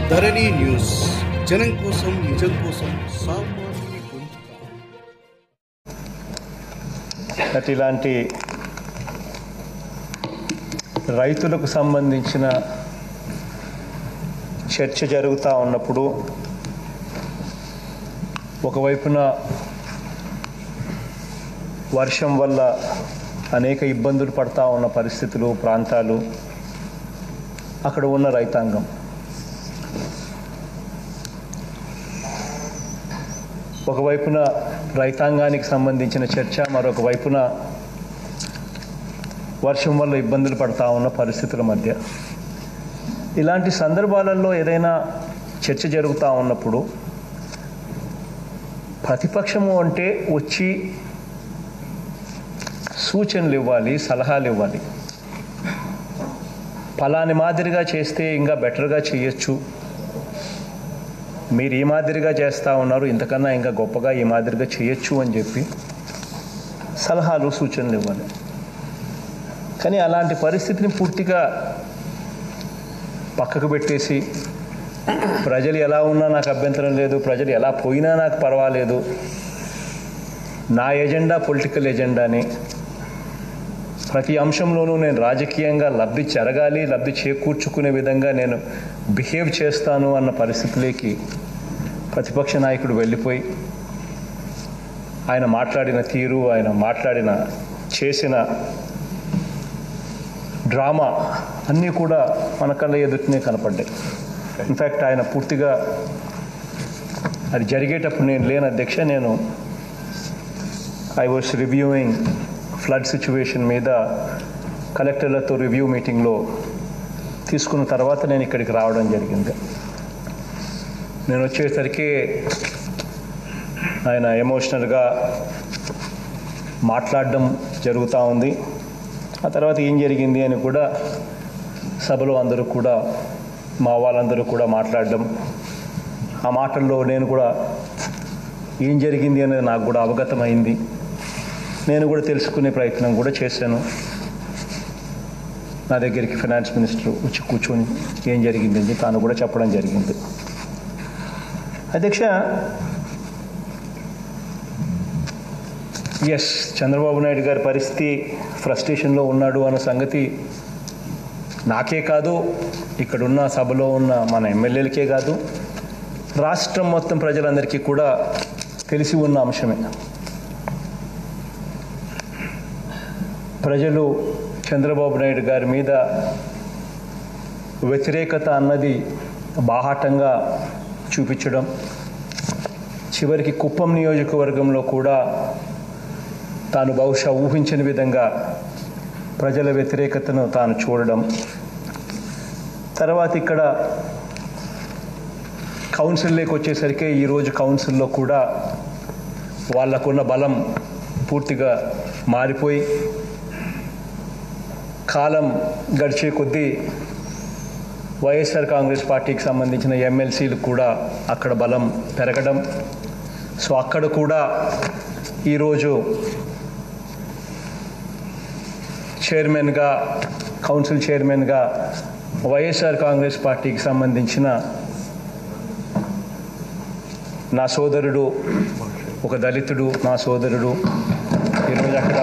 ధరణి news జనం కోసం నిజం కోసం సామాన్యుని గొంతుక అటు ఇలాంటి రైతులకు సంబంధించిన చర్చ జరుగుతూ ఉన్నప్పుడు ఒకవైపున వర్షం వల్ల అనేక ఇబ్బందులు పడతా ఉన్న పరిస్థితులు ప్రాంతాలు అక్కడ ఉన్న రైతాంగం ఒకవైపున రైతాంగానికి సంబంధించిన చర్చ మరొక వైపున వర్షం వల్ల ఇబ్బందులు పడతా ఉన్న పరిస్థితుల మధ్య ఇలాంటి సందర్భాలలో ఏదైనా చర్చ జరుగుతూ ఉన్నప్పుడు ప్రతిపక్షము అంటే వచ్చి సూచనలు ఇవ్వాలి సలహాలు ఇవ్వాలి ఫలాని మాదిరిగా చేస్తే ఇంకా బెటర్గా చేయొచ్చు మీరు ఈ మాదిరిగా చేస్తూ ఉన్నారు ఇంతకన్నా ఇంకా గొప్పగా ఈ మాదిరిగా చేయొచ్చు అని చెప్పి సలహాలు సూచనలు ఇవ్వాలి కానీ అలాంటి పరిస్థితిని పూర్తిగా పక్కకు పెట్టేసి ప్రజలు ఎలా ఉన్నా నాకు అభ్యంతరం లేదు ప్రజలు ఎలా పోయినా నాకు పర్వాలేదు నా ఎజెండా పొలిటికల్ ఎజెండాని ప్రతి అంశంలోనూ నేను రాజకీయంగా లబ్ధి చెరగాలి లబ్ధి చేకూర్చుకునే విధంగా నేను బిహేవ్ చేస్తాను అన్న పరిస్థితిలోకి ప్రతిపక్ష నాయకుడు వెళ్ళిపోయి ఆయన మాట్లాడిన తీరు ఆయన మాట్లాడిన చేసిన డ్రామా అన్నీ కూడా మన కళ్ళ ఎదుటినే కనపడ్డాయి ఇన్ఫ్యాక్ట్ ఆయన పూర్తిగా అది జరిగేటప్పుడు నేను లేని అధ్యక్ష నేను I was reviewing flood situation మీద కలెక్టర్లతో రివ్యూ మీటింగ్లో తీసుకున్న తర్వాత నేను ఇక్కడికి రావడం జరిగింది నేను వచ్చేసరికి ఆయన ఎమోషనల్గా మాట్లాడడం జరుగుతూ ఉంది ఆ తర్వాత ఏం జరిగింది అని కూడా సభలో అందరూ కూడా మా వాళ్ళందరూ కూడా మాట్లాడడం ఆ మాటల్లో నేను కూడా ఏం జరిగింది అనేది నాకు కూడా అవగతమైంది నేను కూడా తెలుసుకునే ప్రయత్నం కూడా చేశాను నా దగ్గరికి ఫైనాన్స్ మినిస్టర్ వచ్చి కూర్చొని ఏం జరిగింది తాను కూడా చెప్పడం జరిగింది అధ్యక్ష ఎస్ చంద్రబాబు నాయుడు గారి పరిస్థితి ఫ్రస్ట్రేషన్లో ఉన్నాడు అన్న సంగతి నాకే కాదు ఇక్కడున్న సభలో ఉన్న మన ఎమ్మెల్యేలకే కాదు రాష్ట్రం మొత్తం ప్రజలందరికీ కూడా తెలిసి ఉన్న అంశమే ప్రజలు చంద్రబాబు నాయుడు గారి మీద వ్యతిరేకత అన్నది బాహాటంగా చూపించడం చివరికి కుప్పం నియోజకవర్గంలో కూడా తాను బహుశా ఊహించని విధంగా ప్రజల వ్యతిరేకతను తాను చూడడం తర్వాత ఇక్కడ కౌన్సిల్లోకి వచ్చేసరికి ఈరోజు కౌన్సిల్లో కూడా వాళ్ళకున్న బలం పూర్తిగా మారిపోయి కాలం గడిచే కొద్దీ వైఎస్ఆర్ కాంగ్రెస్ పార్టీకి సంబంధించిన ఎమ్మెల్సీలు కూడా అక్కడ బలం పెరగడం సో అక్కడ కూడా ఈరోజు చైర్మన్గా కౌన్సిల్ చైర్మన్గా వైఎస్ఆర్ కాంగ్రెస్ పార్టీకి సంబంధించిన నా సోదరుడు ఒక దళితుడు నా సోదరుడు ఈరోజు అక్కడ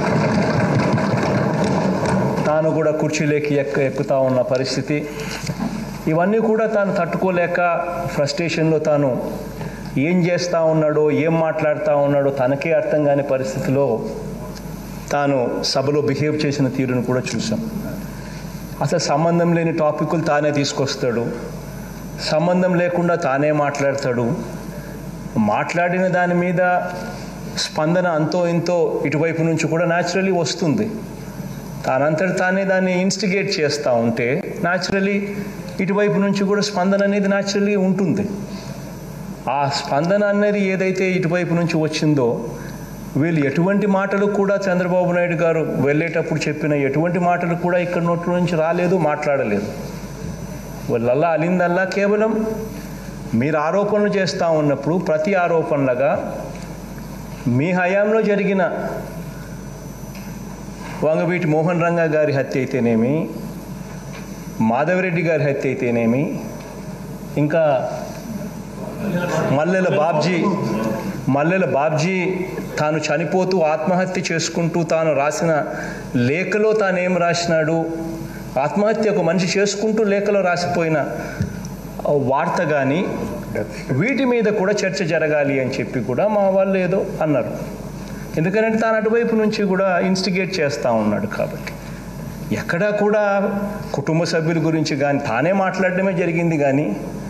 తాను కూడా కుర్చీలోకి ఎక్క ఎక్కుతా ఉన్న పరిస్థితి ఇవన్నీ కూడా తాను తట్టుకోలేక ఫ్రస్ట్రేషన్లో తాను ఏం చేస్తూ ఉన్నాడో ఏం మాట్లాడుతూ ఉన్నాడో తనకే అర్థం కాని పరిస్థితిలో తాను సభలో బిహేవ్ చేసిన తీరును కూడా చూసాం అసలు సంబంధం లేని టాపిక్లు తానే తీసుకొస్తాడు సంబంధం లేకుండా తానే మాట్లాడతాడు మాట్లాడిన దాని మీద స్పందన అంతో ఇంతో ఇటువైపు నుంచి కూడా న్యాచురలీ వస్తుంది తానంతటి తానే దాన్ని ఇన్స్టిగేట్ చేస్తూ ఉంటే న్యాచురలీ ఇటువైపు నుంచి కూడా స్పందన అనేది న్యాచురలీ ఉంటుంది ఆ స్పందన అనేది ఏదైతే ఇటువైపు నుంచి వచ్చిందో వీళ్ళు ఎటువంటి మాటలు కూడా చంద్రబాబు నాయుడు గారు వెళ్ళేటప్పుడు చెప్పిన ఎటువంటి మాటలు కూడా ఇక్కడ నోట్ల నుంచి రాలేదు మాట్లాడలేదు వాళ్ళల్లా అలిందల్లా కేవలం మీరు ఆరోపణలు చేస్తూ ఉన్నప్పుడు ప్రతి ఆరోపణలుగా మీ హయాంలో జరిగిన వంగవీటి మోహన్ రంగా గారి హత్య అయితేనేమి మాధవరెడ్డి గారి హత్య అయితేనేమి ఇంకా మల్లెల బాబ్జీ మల్లెల బాబ్జీ తాను చనిపోతూ ఆత్మహత్య చేసుకుంటూ తాను రాసిన లేఖలో తాను ఏం రాసినాడు ఆత్మహత్య ఒక మనిషి చేసుకుంటూ లేఖలో రాసిపోయిన వార్త కానీ వీటి మీద కూడా చర్చ జరగాలి అని చెప్పి కూడా మా వాళ్ళు ఏదో అన్నారు ఎందుకంటే తాను అటువైపు నుంచి కూడా ఇన్స్టిగేట్ చేస్తూ ఉన్నాడు కాబట్టి ఎక్కడా కూడా కుటుంబ సభ్యుల గురించి కానీ తానే మాట్లాడడమే జరిగింది కానీ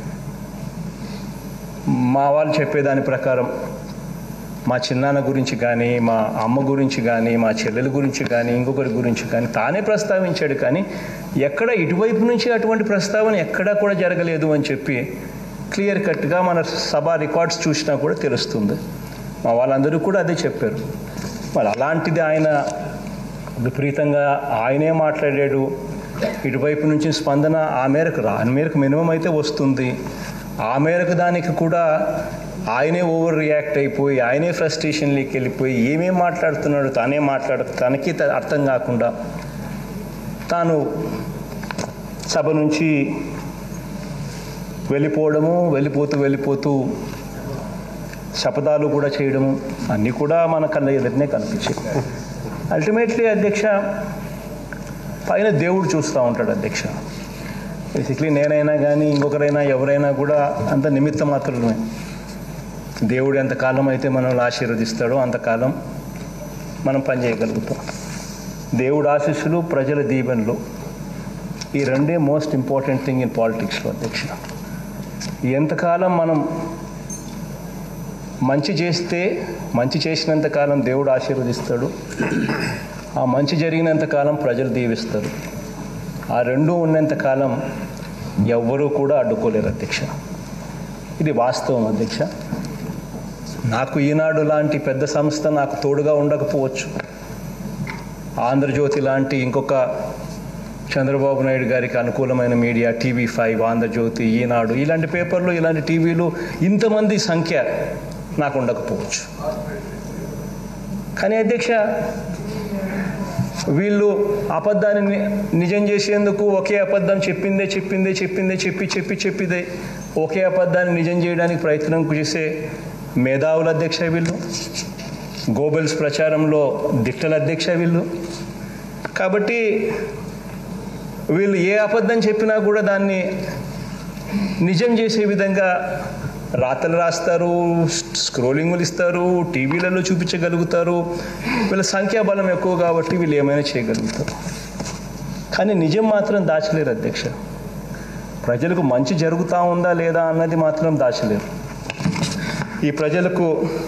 మా వాళ్ళు చెప్పేదాని ప్రకారం మా చిన్నాన్న గురించి కానీ మా అమ్మ గురించి కానీ మా చెల్లెల గురించి కానీ ఇంకొకరి గురించి కానీ తానే ప్రస్తావించాడు కానీ ఎక్కడ ఇటువైపు నుంచి అటువంటి ప్రస్తావన ఎక్కడా కూడా జరగలేదు అని చెప్పి క్లియర్ కట్గా మన సభ రికార్డ్స్ చూసినా కూడా తెలుస్తుంది మా వాళ్ళందరూ కూడా అదే చెప్పారు మరి అలాంటిది ఆయన విపరీతంగా ఆయనే మాట్లాడాడు ఇటువైపు నుంచి స్పందన ఆ మేరకు రా ఆ మేరకు మినిమం అయితే వస్తుంది ఆ మేరకు దానికి కూడా ఆయనే ఓవర్ రియాక్ట్ అయిపోయి ఆయనే ఫ్రస్ట్రేషన్లోకి వెళ్ళిపోయి ఏమేం మాట్లాడుతున్నాడు తానే మాట్లాడు తనకి త- అర్థం కాకుండా తాను సభ నుంచి వెళ్ళిపోవడము వెళ్ళిపోతూ వెళ్ళిపోతూ శపథాలు కూడా చేయడము అన్నీ కూడా మన కళ్ళ ఎదురునే కనిపించాయి అల్టిమేట్లీ అధ్యక్ష పైన దేవుడు చూస్తూ ఉంటాడు అధ్యక్ష బేసిక్లీ నేనైనా కానీ ఇంకొకరైనా ఎవరైనా కూడా అంత నిమిత్త మాత్రమే దేవుడు ఎంతకాలం అయితే మనల్ని ఆశీర్వదిస్తాడో అంతకాలం మనం పనిచేయగలుగుతాం దేవుడు ఆశీస్సులు ప్రజల దీవెనలు ఈ రెండే మోస్ట్ ఇంపార్టెంట్ థింగ్ ఇన్ పాలిటిక్స్లో అధ్యక్ష ఎంతకాలం మనం మంచి చేస్తే మంచి చేసినంత కాలం దేవుడు ఆశీర్వదిస్తాడు ఆ మంచి జరిగినంత కాలం ప్రజలు దీవిస్తారు ఆ రెండూ ఉన్నంత కాలం ఎవ్వరూ కూడా అడ్డుకోలేరు అధ్యక్ష ఇది వాస్తవం అధ్యక్ష నాకు ఈనాడు లాంటి పెద్ద సంస్థ నాకు తోడుగా ఉండకపోవచ్చు ఆంధ్రజ్యోతి లాంటి ఇంకొక చంద్రబాబు నాయుడు గారికి అనుకూలమైన media TV five Andhra Jyothi Eenadu ఇలాంటి పేపర్లు ఇలాంటి టీవీలు ఇంతమంది సంఖ్య నాకు ఉండకపోవచ్చు కానీ అధ్యక్ష వీళ్ళు అబద్ధాన్ని ని- నిజం చేసేందుకు ఒకే అబద్ధం చెప్పిందే చెప్పిందే చెప్పిందే చెప్పి చెప్పి చెప్పిదే ఒకే అబద్ధాన్ని నిజం చేయడానికి ప్రయత్నం చేసే మేధావుల అధ్యక్ష వీళ్ళు గోబెల్స్ ప్రచారంలో దిట్టల అధ్యక్ష వీళ్ళు కాబట్టి వీళ్ళు ఏ అబద్ధం చెప్పినా కూడా దాన్ని నిజం చేసే విధంగా రాతలు రాస్తారు స్క్రోలింగులు ఇస్తారు టీవీలలో చూపించగలుగుతారు వీళ్ళ సంఖ్యాబలం ఎక్కువ కాబట్టి వీళ్ళు ఏమైనా చేయగలుగుతారు కానీ నిజం మాత్రం దాచలేరు అధ్యక్ష ప్రజలకు మంచి జరుగుతూ ఉందా లేదా అన్నది మాత్రం దాచలేరు ఈ ప్రజలకు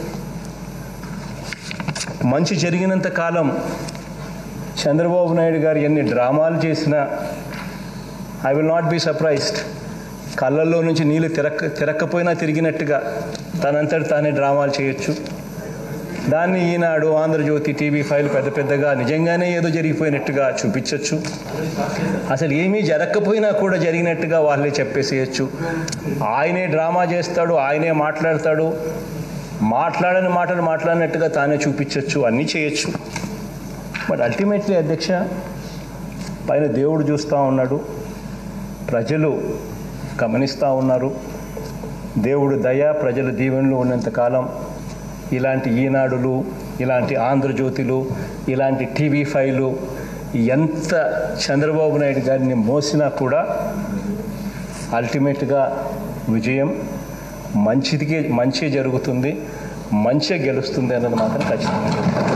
మంచి జరిగినంత కాలం చంద్రబాబు నాయుడు గారు ఎన్ని డ్రామాలు చేసినా I will not be surprised కళ్ళల్లో నుంచి నీళ్ళు తిరక్క తిరక్కపోయినా తిరిగినట్టుగా తనంతటి తానే డ్రామాలు చేయొచ్చు దాన్ని ఈనాడు ఆంధ్రజ్యోతి టీవీ ఫైల్ పెద్ద పెద్దగా నిజంగానే ఏదో జరిగిపోయినట్టుగా చూపించవచ్చు అసలు ఏమీ జరగకపోయినా కూడా జరిగినట్టుగా వాళ్ళే చెప్పేసేయచ్చు ఆయనే డ్రామా చేస్తాడు ఆయనే మాట్లాడతాడు మాట్లాడని మాటలు మాట్లాడినట్టుగా తానే చూపించవచ్చు అన్నీ చేయొచ్చు బట్ అల్టిమేట్లీ అధ్యక్ష పైన దేవుడు చూస్తూ ఉన్నాడు ప్రజలు గమనిస్తూ ఉన్నారు దేవుడు దయ ప్రజల దీవెనలు ఉన్నంతకాలం ఇలాంటి ఈనాడులు ఇలాంటి ఆంధ్రజ్యోతిలు ఇలాంటి టీవీ ఫైలు ఎంత చంద్రబాబు నాయుడు గారిని మోసినా కూడా అల్టిమేట్గా విజయం మంచిదికే మంచి జరుగుతుంది మంచి గెలుస్తుంది అన్నది మాత్రం ఖచ్చితంగా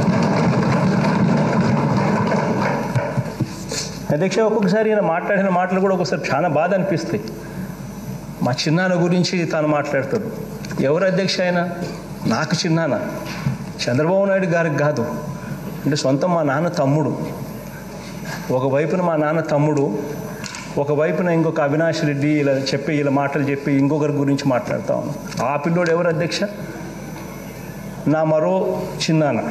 అధ్యక్ష ఒక్కొక్కసారి ఈయన మాట్లాడిన మాటలు కూడా ఒకసారి చాలా బాధ అనిపిస్తాయి మా చిన్నాన్న గురించి తాను మాట్లాడతాడు ఎవరు అధ్యక్ష ఆయన నాకు చిన్నాన్న చంద్రబాబు నాయుడు గారికి కాదు అంటే సొంతం మా నాన్న తమ్ముడు ఒకవైపున మా నాన్న తమ్ముడు ఒకవైపున ఇంకొక అవినాష్ రెడ్డి ఇలా చెప్పి ఇలా మాటలు చెప్పి ఇంకొకరి గురించి మాట్లాడుతా ఉన్నాం ఆ పిల్లోడు ఎవరు అధ్యక్ష నా మరో చిన్నాన్న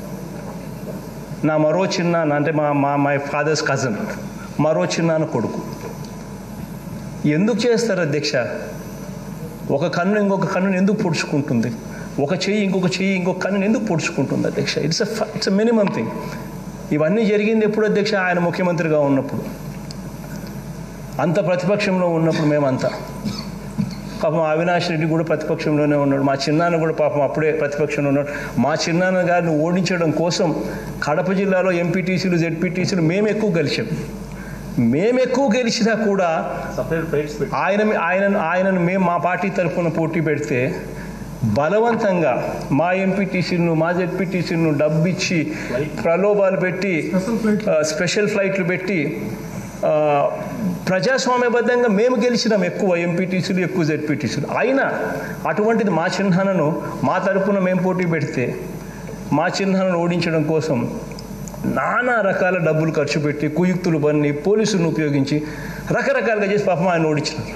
నా మరో చిన్నాన్న అంటే మా మా మై ఫాదర్స్ కజన్ మరో చిన్నాన్న కొడుకు ఎందుకు చేస్తారు అధ్యక్ష ఒక కన్ను ఇంకొక కన్నుని ఎందుకు పొడుచుకుంటుంది ఒక చెయ్యి ఇంకొక చెయ్యి ఇంకొక కన్నుని ఎందుకు పొడుచుకుంటుంది అధ్యక్ష ఇట్స్ ఇట్స్ మినిమం థింగ్ ఇవన్నీ జరిగింది ఎప్పుడు అధ్యక్ష ఆయన ముఖ్యమంత్రిగా ఉన్నప్పుడు అంత ప్రతిపక్షంలో ఉన్నప్పుడు మేమంతా పాపం అవినాష్ రెడ్డి కూడా ప్రతిపక్షంలోనే ఉన్నాడు మా చిన్నాన్న కూడా పాపం అప్పుడే ప్రతిపక్షంలో ఉన్నాడు మా చిన్నాన్న గారిని ఓడించడం కోసం కడప జిల్లాలో ఎంపీటీసీలు జెడ్పీటీసీలు మేము ఎక్కువ గెలిచాం మేము ఎక్కువ గెలిచినా కూడా ఆయన ఆయన ఆయనను మేము మా పార్టీ తరఫున పోటీ పెడితే బలవంతంగా మా ఎంపీటీసీలను మా జెడ్పీటీసీలను డబ్బు ఇచ్చి ప్రలోభాలు పెట్టి ఆ, స్పెషల్ ఫ్లైట్లు పెట్టి ఆ, ప్రజాస్వామ్యబద్ధంగా మేము గెలిచినాం ఎక్కువ ఎంపీటీసీలు ఎక్కువ జెడ్పీటీసీలు అయినా అటువంటిది మా చిహ్నాలను మా తరపున మేము పోటీ పెడితే మా చిహ్నాలను ఓడించడం కోసం నానా రకాల డబ్బులు ఖర్చు పెట్టి కుయుక్తులు పన్ని పోలీసులను ఉపయోగించి రకరకాలుగా చేసి పాపం ఆయన ఓడించినారు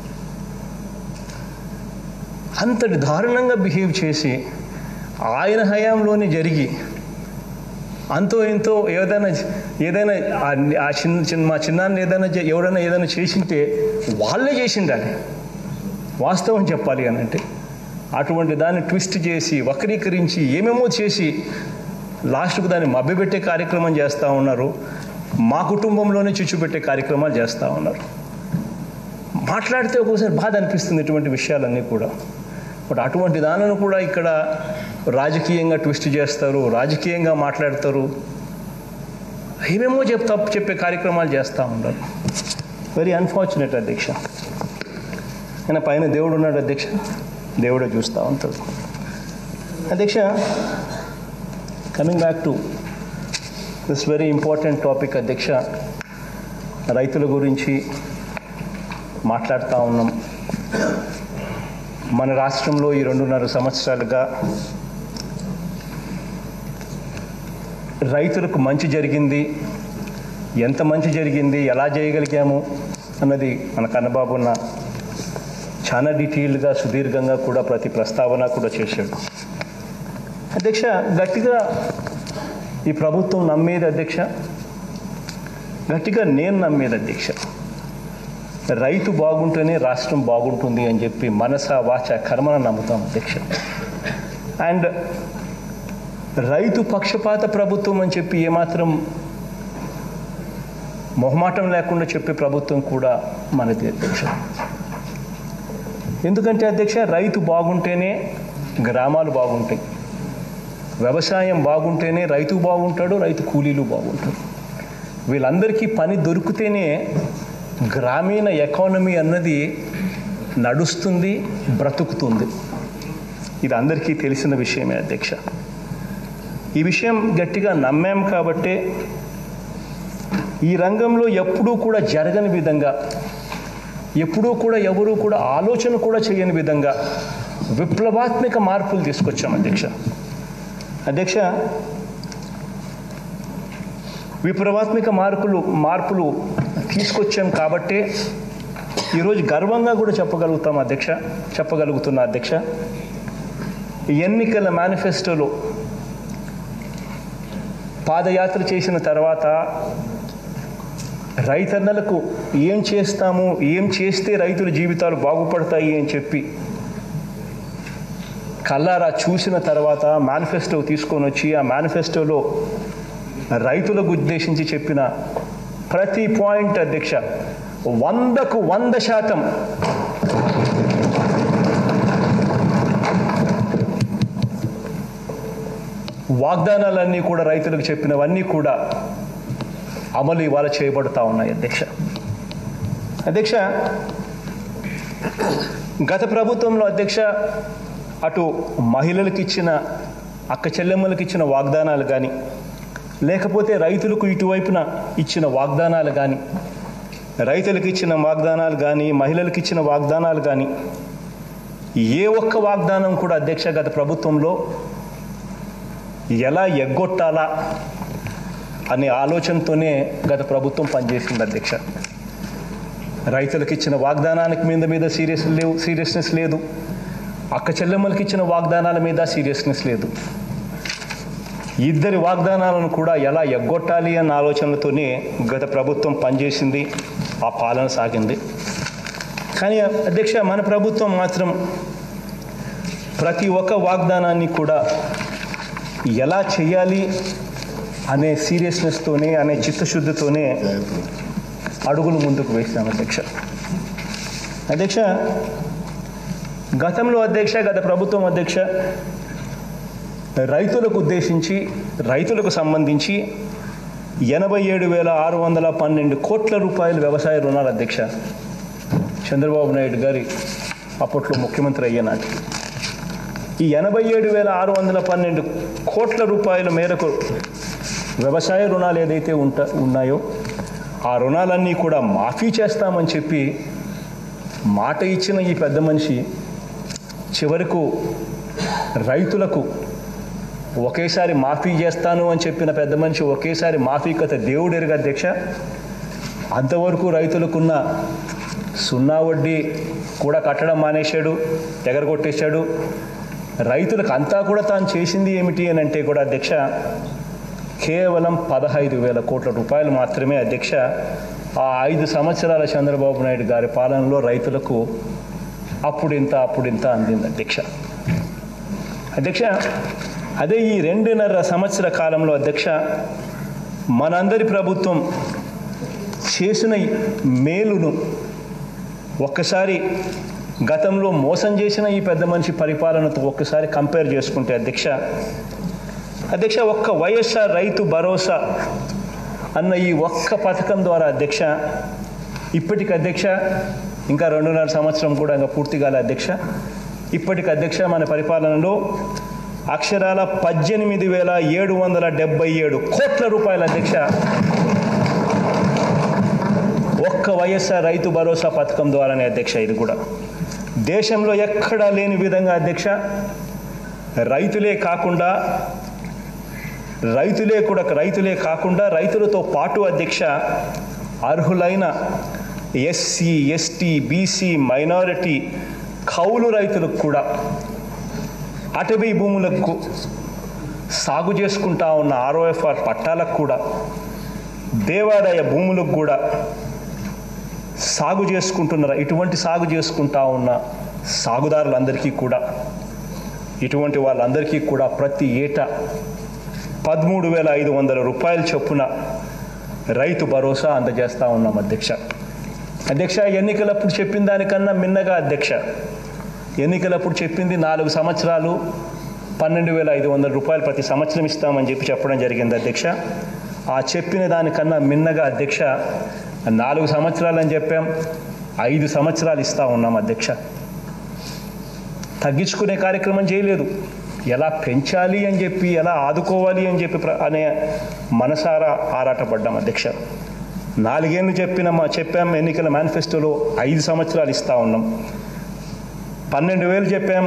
అంతటి దారుణంగా బిహేవ్ చేసి ఆయన హయాంలోనే జరిగి అంతో ఎంతో ఏదైనా ఏదైనా ఆ- ఆ చిన్న చిన్న మా చిన్నాన్ని ఏదైనా చే- ఎవడైనా ఏదైనా చేసింటే వాళ్ళే చేసిండాలి వాస్తవం చెప్పాలి అని అంటే అటువంటి దాన్ని ట్విస్ట్ చేసి వక్రీకరించి ఏమేమో చేసి లాస్ట్కు దాన్ని మభ్యపెట్టే కార్యక్రమం చేస్తూ ఉన్నారు మా కుటుంబంలోనే చిచ్చు పెట్టే కార్యక్రమాలు చేస్తూ ఉన్నారు మాట్లాడితే ఒక్కోసారి బాధ అనిపిస్తుంది ఇటువంటి విషయాలన్నీ కూడా బట్ అటువంటి దానిని కూడా ఇక్కడ రాజకీయంగా ట్విస్ట్ చేస్తారు రాజకీయంగా మాట్లాడతారు ఏమేమో చెప్తా చెప్పే కార్యక్రమాలు చేస్తూ ఉంటారు వెరీ అన్ఫార్చునేట్ అధ్యక్ష ఆయన పైన దేవుడు ఉన్నాడు అధ్యక్ష దేవుడే చూస్తూ ఉంటాడు అధ్యక్ష coming back to this very important topic అధ్యక్ష రైతుల గురించి మాట్లాడుతూ ఉన్నాం మన రాష్ట్రంలో ఈ రెండున్నర సంవత్సరాలుగా రైతులకు మంచి జరిగింది ఎంత మంచి జరిగింది ఎలా చేయగలిగాము అన్నది మన కన్నబాబున్న చాలా డీటెయిల్డ్గా సుదీర్ఘంగా కూడా ప్రతి ప్రస్తావన కూడా చేశాడు అధ్యక్ష గట్టిగా ఈ ప్రభుత్వం నమ్మేది అధ్యక్ష గట్టిగా నేను నమ్మేది అధ్యక్ష రైతు బాగుంటేనే రాష్ట్రం బాగుంటుంది అని చెప్పి మనస వాచ కర్మన నమ్ముతాం అధ్యక్ష అండ్ రైతు పక్షపాత ప్రభుత్వం అని చెప్పి ఏమాత్రం మొహమాటం లేకుండా చెప్పే ప్రభుత్వం కూడా మనది అధ్యక్ష ఎందుకంటే అధ్యక్ష రైతు బాగుంటేనే గ్రామాలు బాగుంటాయి వ్యవసాయం బాగుంటేనే రైతు బాగుంటాడు రైతు కూలీలు బాగుంటాడు వీళ్ళందరికీ పని దొరికితేనే గ్రామీణ ఎకానమీ అన్నది నడుస్తుంది బ్రతుకుతుంది ఇది అందరికీ తెలిసిన విషయమే అధ్యక్ష ఈ విషయం గట్టిగా నమ్మాం కాబట్టే ఈ రంగంలో ఎప్పుడూ కూడా జరగని విధంగా ఎప్పుడూ కూడా ఎవరూ కూడా ఆలోచన కూడా చేయని విధంగా విప్లవాత్మక మార్పులు తీసుకొచ్చాం అధ్యక్ష అధ్యక్ష విప్లవాత్మక మార్పులు మార్పులు తీసుకొచ్చాం కాబట్టే ఈరోజు గర్వంగా కూడా చెప్పగలుగుతాం అధ్యక్ష చెప్పగలుగుతున్నా అధ్యక్ష ఎన్నికల మేనిఫెస్టోలో పాదయాత్ర చేసిన తర్వాత రైతన్నలకు ఏం చేస్తాము ఏం చేస్తే రైతుల జీవితాలు బాగుపడతాయి అని చెప్పి కల్లారా చూసిన తర్వాత మేనిఫెస్టో తీసుకొని వచ్చి ఆ మేనిఫెస్టోలో రైతులకు ఉద్దేశించి చెప్పిన ప్రతి పాయింట్ అధ్యక్ష వందకు వంద శాతం వాగ్దానాలన్నీ కూడా రైతులకు చెప్పినవన్నీ కూడా అమలు ఇవాళ చేయబడతా ఉన్నాయి అధ్యక్ష అధ్యక్ష గత ప్రభుత్వంలో అధ్యక్ష అటు మహిళలకు ఇచ్చిన అక్క చెల్లెమ్మలకు ఇచ్చిన వాగ్దానాలు కానీ లేకపోతే రైతులకు ఇటువైపున ఇచ్చిన వాగ్దానాలు కానీ రైతులకు ఇచ్చిన వాగ్దానాలు కానీ మహిళలకు ఇచ్చిన వాగ్దానాలు కానీ ఏ ఒక్క వాగ్దానం కూడా అధ్యక్ష గత ప్రభుత్వంలో ఎలా ఎగ్గొట్టాలా అనే ఆలోచనతోనే గత ప్రభుత్వం పనిచేసింది అధ్యక్ష రైతులకు ఇచ్చిన వాగ్దానానికి మీద మీద సీరియస్ లేవు సీరియస్నెస్ లేదు అక్క చెల్లెమ్మలకి ఇచ్చిన వాగ్దానాల మీద సీరియస్నెస్ లేదు ఇద్దరి వాగ్దానాలను కూడా ఎలా ఎగ్గొట్టాలి అన్న ఆలోచనలతోనే గత ప్రభుత్వం పనిచేసింది ఆ పాలన సాగింది కానీ అధ్యక్ష మన ప్రభుత్వం మాత్రం ప్రతి ఒక్క వాగ్దానాన్ని కూడా ఎలా చేయాలి అనే సీరియస్నెస్తోనే అనే చిత్తశుద్ధితోనే అడుగులు ముందుకు వేసాం అధ్యక్ష అధ్యక్ష గతంలో అధ్యక్ష గత ప్రభుత్వం అధ్యక్ష రైతులకు ఉద్దేశించి రైతులకు సంబంధించి ఎనభై ఏడు వేల ఆరు వందల పన్నెండు కోట్ల రూపాయల వ్యవసాయ రుణాలు అధ్యక్ష చంద్రబాబు నాయుడు గారి అప్పట్లో ముఖ్యమంత్రి అయ్యే నాటికి ఈ ఎనభై ఏడు వేల ఆరు వందల పన్నెండు కోట్ల రూపాయల మేరకు వ్యవసాయ రుణాలు ఏదైతే ఉంట ఉన్నాయో ఆ రుణాలన్నీ కూడా మాఫీ చేస్తామని చెప్పి మాట ఇచ్చిన ఈ పెద్ద మనిషి చివరకు రైతులకు ఒకేసారి మాఫీ చేస్తాను అని చెప్పిన పెద్ద మనిషి ఒకేసారి మాఫీ కథ దేవుడు ఎరుగు అధ్యక్ష అంతవరకు రైతులకున్న సున్నా వడ్డీ కూడా కట్టడం మానేశాడు ఎగరగొట్టేశాడు రైతులకు అంతా కూడా తాను చేసింది ఏమిటి అని అంటే కూడా అధ్యక్ష కేవలం పదహైదు వేల కోట్ల రూపాయలు మాత్రమే అధ్యక్ష ఆ ఐదు సంవత్సరాల చంద్రబాబు నాయుడు గారి పాలనలో రైతులకు అప్పుడింత అప్పుడింత అందింది అధ్యక్ష అధ్యక్ష అదే ఈ రెండున్నర సంవత్సర కాలంలో అధ్యక్ష మనందరి ప్రభుత్వం చేసిన ఈ మేలును ఒక్కసారి గతంలో మోసం చేసిన ఈ పెద్ద మనిషి పరిపాలనతో ఒక్కసారి కంపేర్ చేసుకుంటే అధ్యక్ష అధ్యక్ష ఒక్క వైఎస్ఆర్ రైతు భరోసా అన్న ఈ ఒక్క పథకం ద్వారా అధ్యక్ష ఇప్పటికి అధ్యక్ష ఇంకా రెండున్నర సంవత్సరం కూడా ఇంకా పూర్తి కాలే అధ్యక్ష ఇప్పటికి అధ్యక్ష మన పరిపాలనలో అక్షరాల పద్దెనిమిది వేల ఏడు వందల డెబ్బై ఏడు కోట్ల రూపాయల అధ్యక్ష ఒక్క వైఎస్ఆర్ రైతు భరోసా పథకం ద్వారానే అధ్యక్ష ఇది కూడా దేశంలో ఎక్కడా లేని విధంగా అధ్యక్ష రైతులే కాకుండా రైతులే కూడా రైతులే కాకుండా రైతులతో పాటు అధ్యక్ష అర్హులైన ఎస్సీ ఎస్టీ బీసీ మైనారిటీ కౌలు రైతులకు కూడా అటవీ భూములకు సాగు చేసుకుంటా ఉన్న ఆర్ఓఎఫ్ఆర్ పట్టాలకు కూడా దేవాదాయ భూములకు కూడా సాగు చేసుకుంటున్నారు ఇటువంటి సాగు చేసుకుంటా ఉన్న సాగుదారులందరికీ కూడా ఇటువంటి వాళ్ళందరికీ కూడా ప్రతి ఏటా పదమూడు వేల ఐదు వందల రూపాయల చొప్పున రైతు భరోసా అందజేస్తా ఉన్నాం అధ్యక్ష అధ్యక్ష ఎన్నికలప్పుడు చెప్పిన దానికన్నా మిన్నగా అధ్యక్ష ఎన్నికలప్పుడు చెప్పింది నాలుగు సంవత్సరాలు పన్నెండు వేల ఐదు వందల రూపాయలు ప్రతి సంవత్సరం ఇస్తామని చెప్పి చెప్పడం జరిగింది అధ్యక్ష ఆ చెప్పిన దానికన్నా మిన్నగా అధ్యక్ష నాలుగు సంవత్సరాలు అని చెప్పాం ఐదు సంవత్సరాలు ఇస్తా ఉన్నాం అధ్యక్ష తగ్గించుకునే కార్యక్రమం చేయలేదు ఎలా పెంచాలి అని చెప్పి ఎలా ఆదుకోవాలి అని చెప్పి ప్ర- అనే మనసారా ఆరాటపడ్డాం అధ్యక్ష నాలుగేళ్ళు చెప్పిన మా చెప్పాం ఎన్నికల మేనిఫెస్టోలో ఐదు సంవత్సరాలు ఇస్తా ఉన్నాం పన్నెండు వేలు చెప్పాం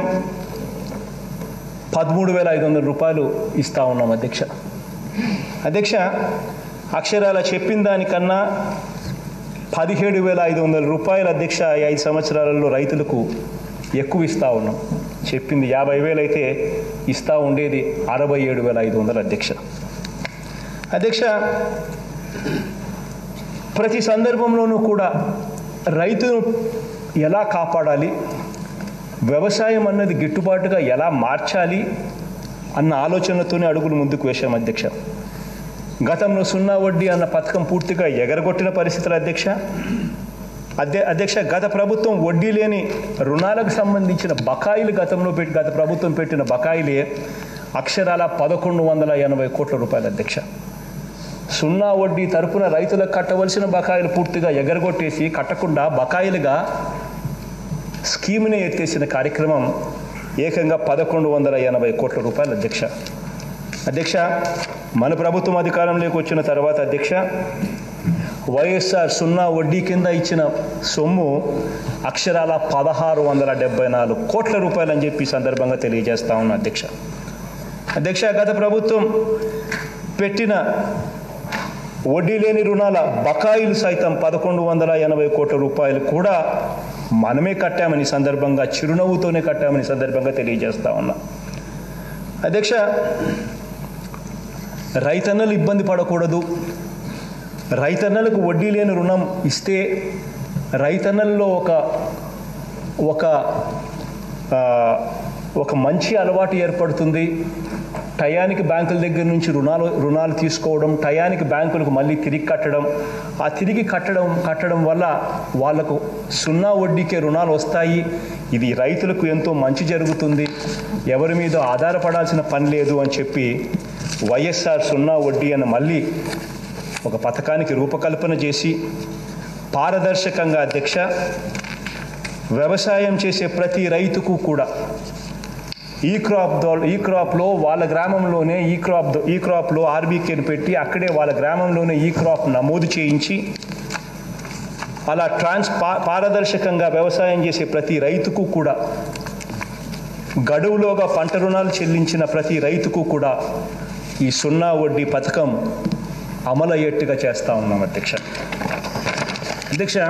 పదమూడు వేల ఐదు వందల రూపాయలు ఇస్తా ఉన్నాం అధ్యక్ష అధ్యక్ష అక్షరాల చెప్పిన దానికన్నా పదిహేడు వేల ఐదు వందల రూపాయలు అధ్యక్ష ఈ ఐదు సంవత్సరాలలో రైతులకు ఎక్కువ ఇస్తా ఉన్నాం చెప్పింది యాభై వేలు అయితే ఇస్తా ఉండేది అరవై ఏడు వేల ఐదు వందలు అధ్యక్ష అధ్యక్ష ప్రతి సందర్భంలోనూ కూడా రైతును ఎలా కాపాడాలి వ్యవసాయం అన్నది గిట్టుబాటుగా ఎలా మార్చాలి అన్న ఆలోచనలతోనే అడుగులు ముందుకు వేశాం అధ్యక్ష గతంలో సున్నా వడ్డీ అన్న పథకం పూర్తిగా ఎగరగొట్టిన పరిస్థితులు అధ్యక్ష అధ్య అధ్యక్ష గత ప్రభుత్వం వడ్డీ లేని రుణాలకు సంబంధించిన బకాయిలు గతంలో పెట్టి గత ప్రభుత్వం పెట్టిన బకాయిలే అక్షరాల పదకొండు వందల ఎనభై కోట్ల రూపాయలు అధ్యక్ష సున్నా వడ్డీ తరపున రైతులకు కట్టవలసిన బకాయిలు పూర్తిగా ఎగరగొట్టేసి కట్టకుండా బకాయిలుగా స్కీమ్ని ఎత్తేసిన కార్యక్రమం ఏకంగా పదకొండు వందల ఎనభై కోట్ల రూపాయలు అధ్యక్ష అధ్యక్ష మన ప్రభుత్వం అధికారంలోకి వచ్చిన తర్వాత అధ్యక్ష వైఎస్ఆర్ సున్నా వడ్డీ కింద ఇచ్చిన సొమ్ము అక్షరాల పదహారు వందల డెబ్బై నాలుగు కోట్ల రూపాయలు అని చెప్పి ఈ సందర్భంగా తెలియజేస్తా ఉన్నా అధ్యక్ష అధ్యక్ష గత ప్రభుత్వం పెట్టిన వడ్డీ లేని రుణాల బకాయిలు సైతం పదకొండు వందల ఎనభై కోట్ల రూపాయలు కూడా మనమే కట్టామని ఈ సందర్భంగా చిరునవ్వుతోనే కట్టామని ఈ సందర్భంగా తెలియజేస్తా ఉన్నా అధ్యక్ష రైతన్నలు ఇబ్బంది పడకూడదు రైతన్నలకు వడ్డీ లేని రుణం ఇస్తే రైతన్నల్లో ఒక ఒక ఆ, ఒక మంచి అలవాటు ఏర్పడుతుంది టయానికి బ్యాంకుల దగ్గర నుంచి రుణాలు రుణాలు తీసుకోవడం టయానికి బ్యాంకులకు మళ్ళీ తిరిగి కట్టడం ఆ తిరిగి కట్టడం కట్టడం వల్ల వాళ్ళకు సున్నా వడ్డీకే రుణాలు వస్తాయి ఇది రైతులకు ఎంతో మంచి జరుగుతుంది ఎవరి మీద ఆధారపడాల్సిన పని లేదు అని చెప్పి వైఎస్ఆర్ సున్నా వడ్డీ అని మళ్ళీ ఒక పథకానికి రూపకల్పన చేసి పారదర్శకంగా అధ్యక్ష వ్యవసాయం చేసే ప్రతి రైతుకు కూడా ఈ క్రాప్ దో- ఈ క్రాప్లో వాళ్ళ గ్రామంలోనే ఈ క్రాప్ దో- ఈ క్రాప్లో ఆర్బీకేని పెట్టి అక్కడే వాళ్ళ గ్రామంలోనే ఈ క్రాప్ నమోదు చేయించి అలా ట్రాన్స్ పా- పారదర్శకంగా వ్యవసాయం చేసే ప్రతి రైతుకు కూడా గడువులోగా పంట రుణాలు చెల్లించిన ప్రతి రైతుకు కూడా ఈ సున్నా వడ్డీ పథకం అమలయ్యేట్టుగా చేస్తా ఉన్నాం అధ్యక్ష అధ్యక్ష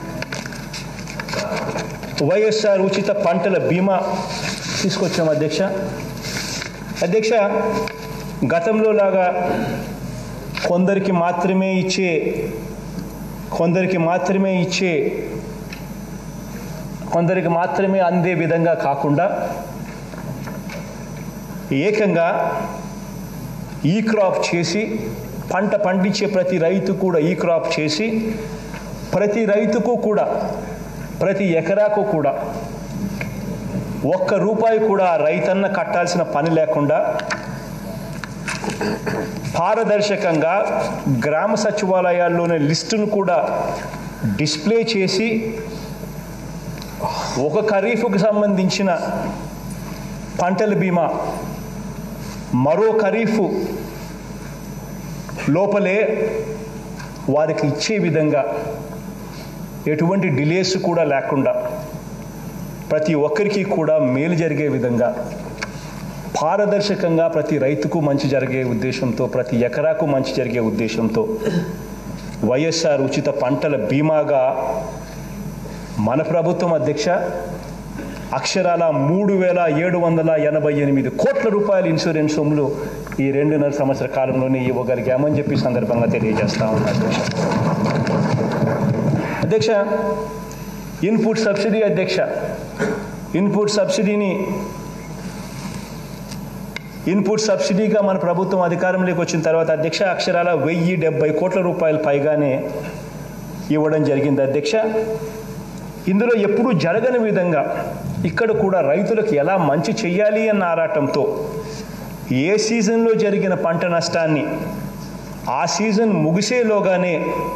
వైఎస్ఆర్ ఉచిత పంటల బీమా తీసుకొచ్చాం అధ్యక్ష అధ్యక్ష గతంలో లాగా కొందరికి మాత్రమే ఇచ్చే కొందరికి మాత్రమే ఇచ్చే కొందరికి మాత్రమే అందే విధంగా కాకుండా ఏకంగా ఈ క్రాప్ చేసి పంట పండించే ప్రతి రైతు కూడా ఈ క్రాప్ చేసి ప్రతి రైతుకు కూడా ప్రతి ఎకరాకు కూడా ఒక్క రూపాయి కూడా ఆ రైతన్న కట్టాల్సిన పని లేకుండా పారదర్శకంగా గ్రామ సచివాలయాల్లోని లిస్టును కూడా డిస్ప్లే చేసి ఒక ఖరీఫ్కు సంబంధించిన పంటల బీమా మరో ఖరీఫ్ లోపలే వారికి ఇచ్చే విధంగా ఎటువంటి డిలేస్ కూడా లేకుండా ప్రతి ఒక్కరికి కూడా మేలు జరిగే విధంగా పారదర్శకంగా ప్రతి రైతుకు మంచి జరిగే ఉద్దేశంతో ప్రతి ఎకరాకు మంచి జరిగే ఉద్దేశంతో వైఎస్ఆర్ ఉచిత పంటల బీమాగా మన ప్రభుత్వం అధ్యక్ష అక్షరాల మూడు వేల ఏడు వందల ఎనభై ఎనిమిది కోట్ల రూపాయల ఇన్సూరెన్స్ సొమ్ములు ఈ రెండున్నర సంవత్సర కాలంలోనే ఇవ్వగలిగామని చెప్పి ఈ సందర్భంగా తెలియజేస్తా ఉన్నా అధ్యక్ష అధ్యక్ష ఇన్పుట్ సబ్సిడీ అధ్యక్ష ఇన్పుట్ సబ్సిడీని ఇన్పుట్ సబ్సిడీగా మన ప్రభుత్వం అధికారంలోకి వచ్చిన తర్వాత అధ్యక్ష అక్షరాల వెయ్యి డెబ్బై కోట్ల రూపాయలు పైగానే ఇవ్వడం జరిగింది అధ్యక్ష ఇందులో ఎప్పుడూ జరగని విధంగా ఇక్కడ కూడా రైతులకు ఎలా మంచి చెయ్యాలి అన్న ఆరాటంతో ఏ సీజన్లో జరిగిన పంట నష్టాన్ని ఆ సీజన్ ముగిసేలోగానే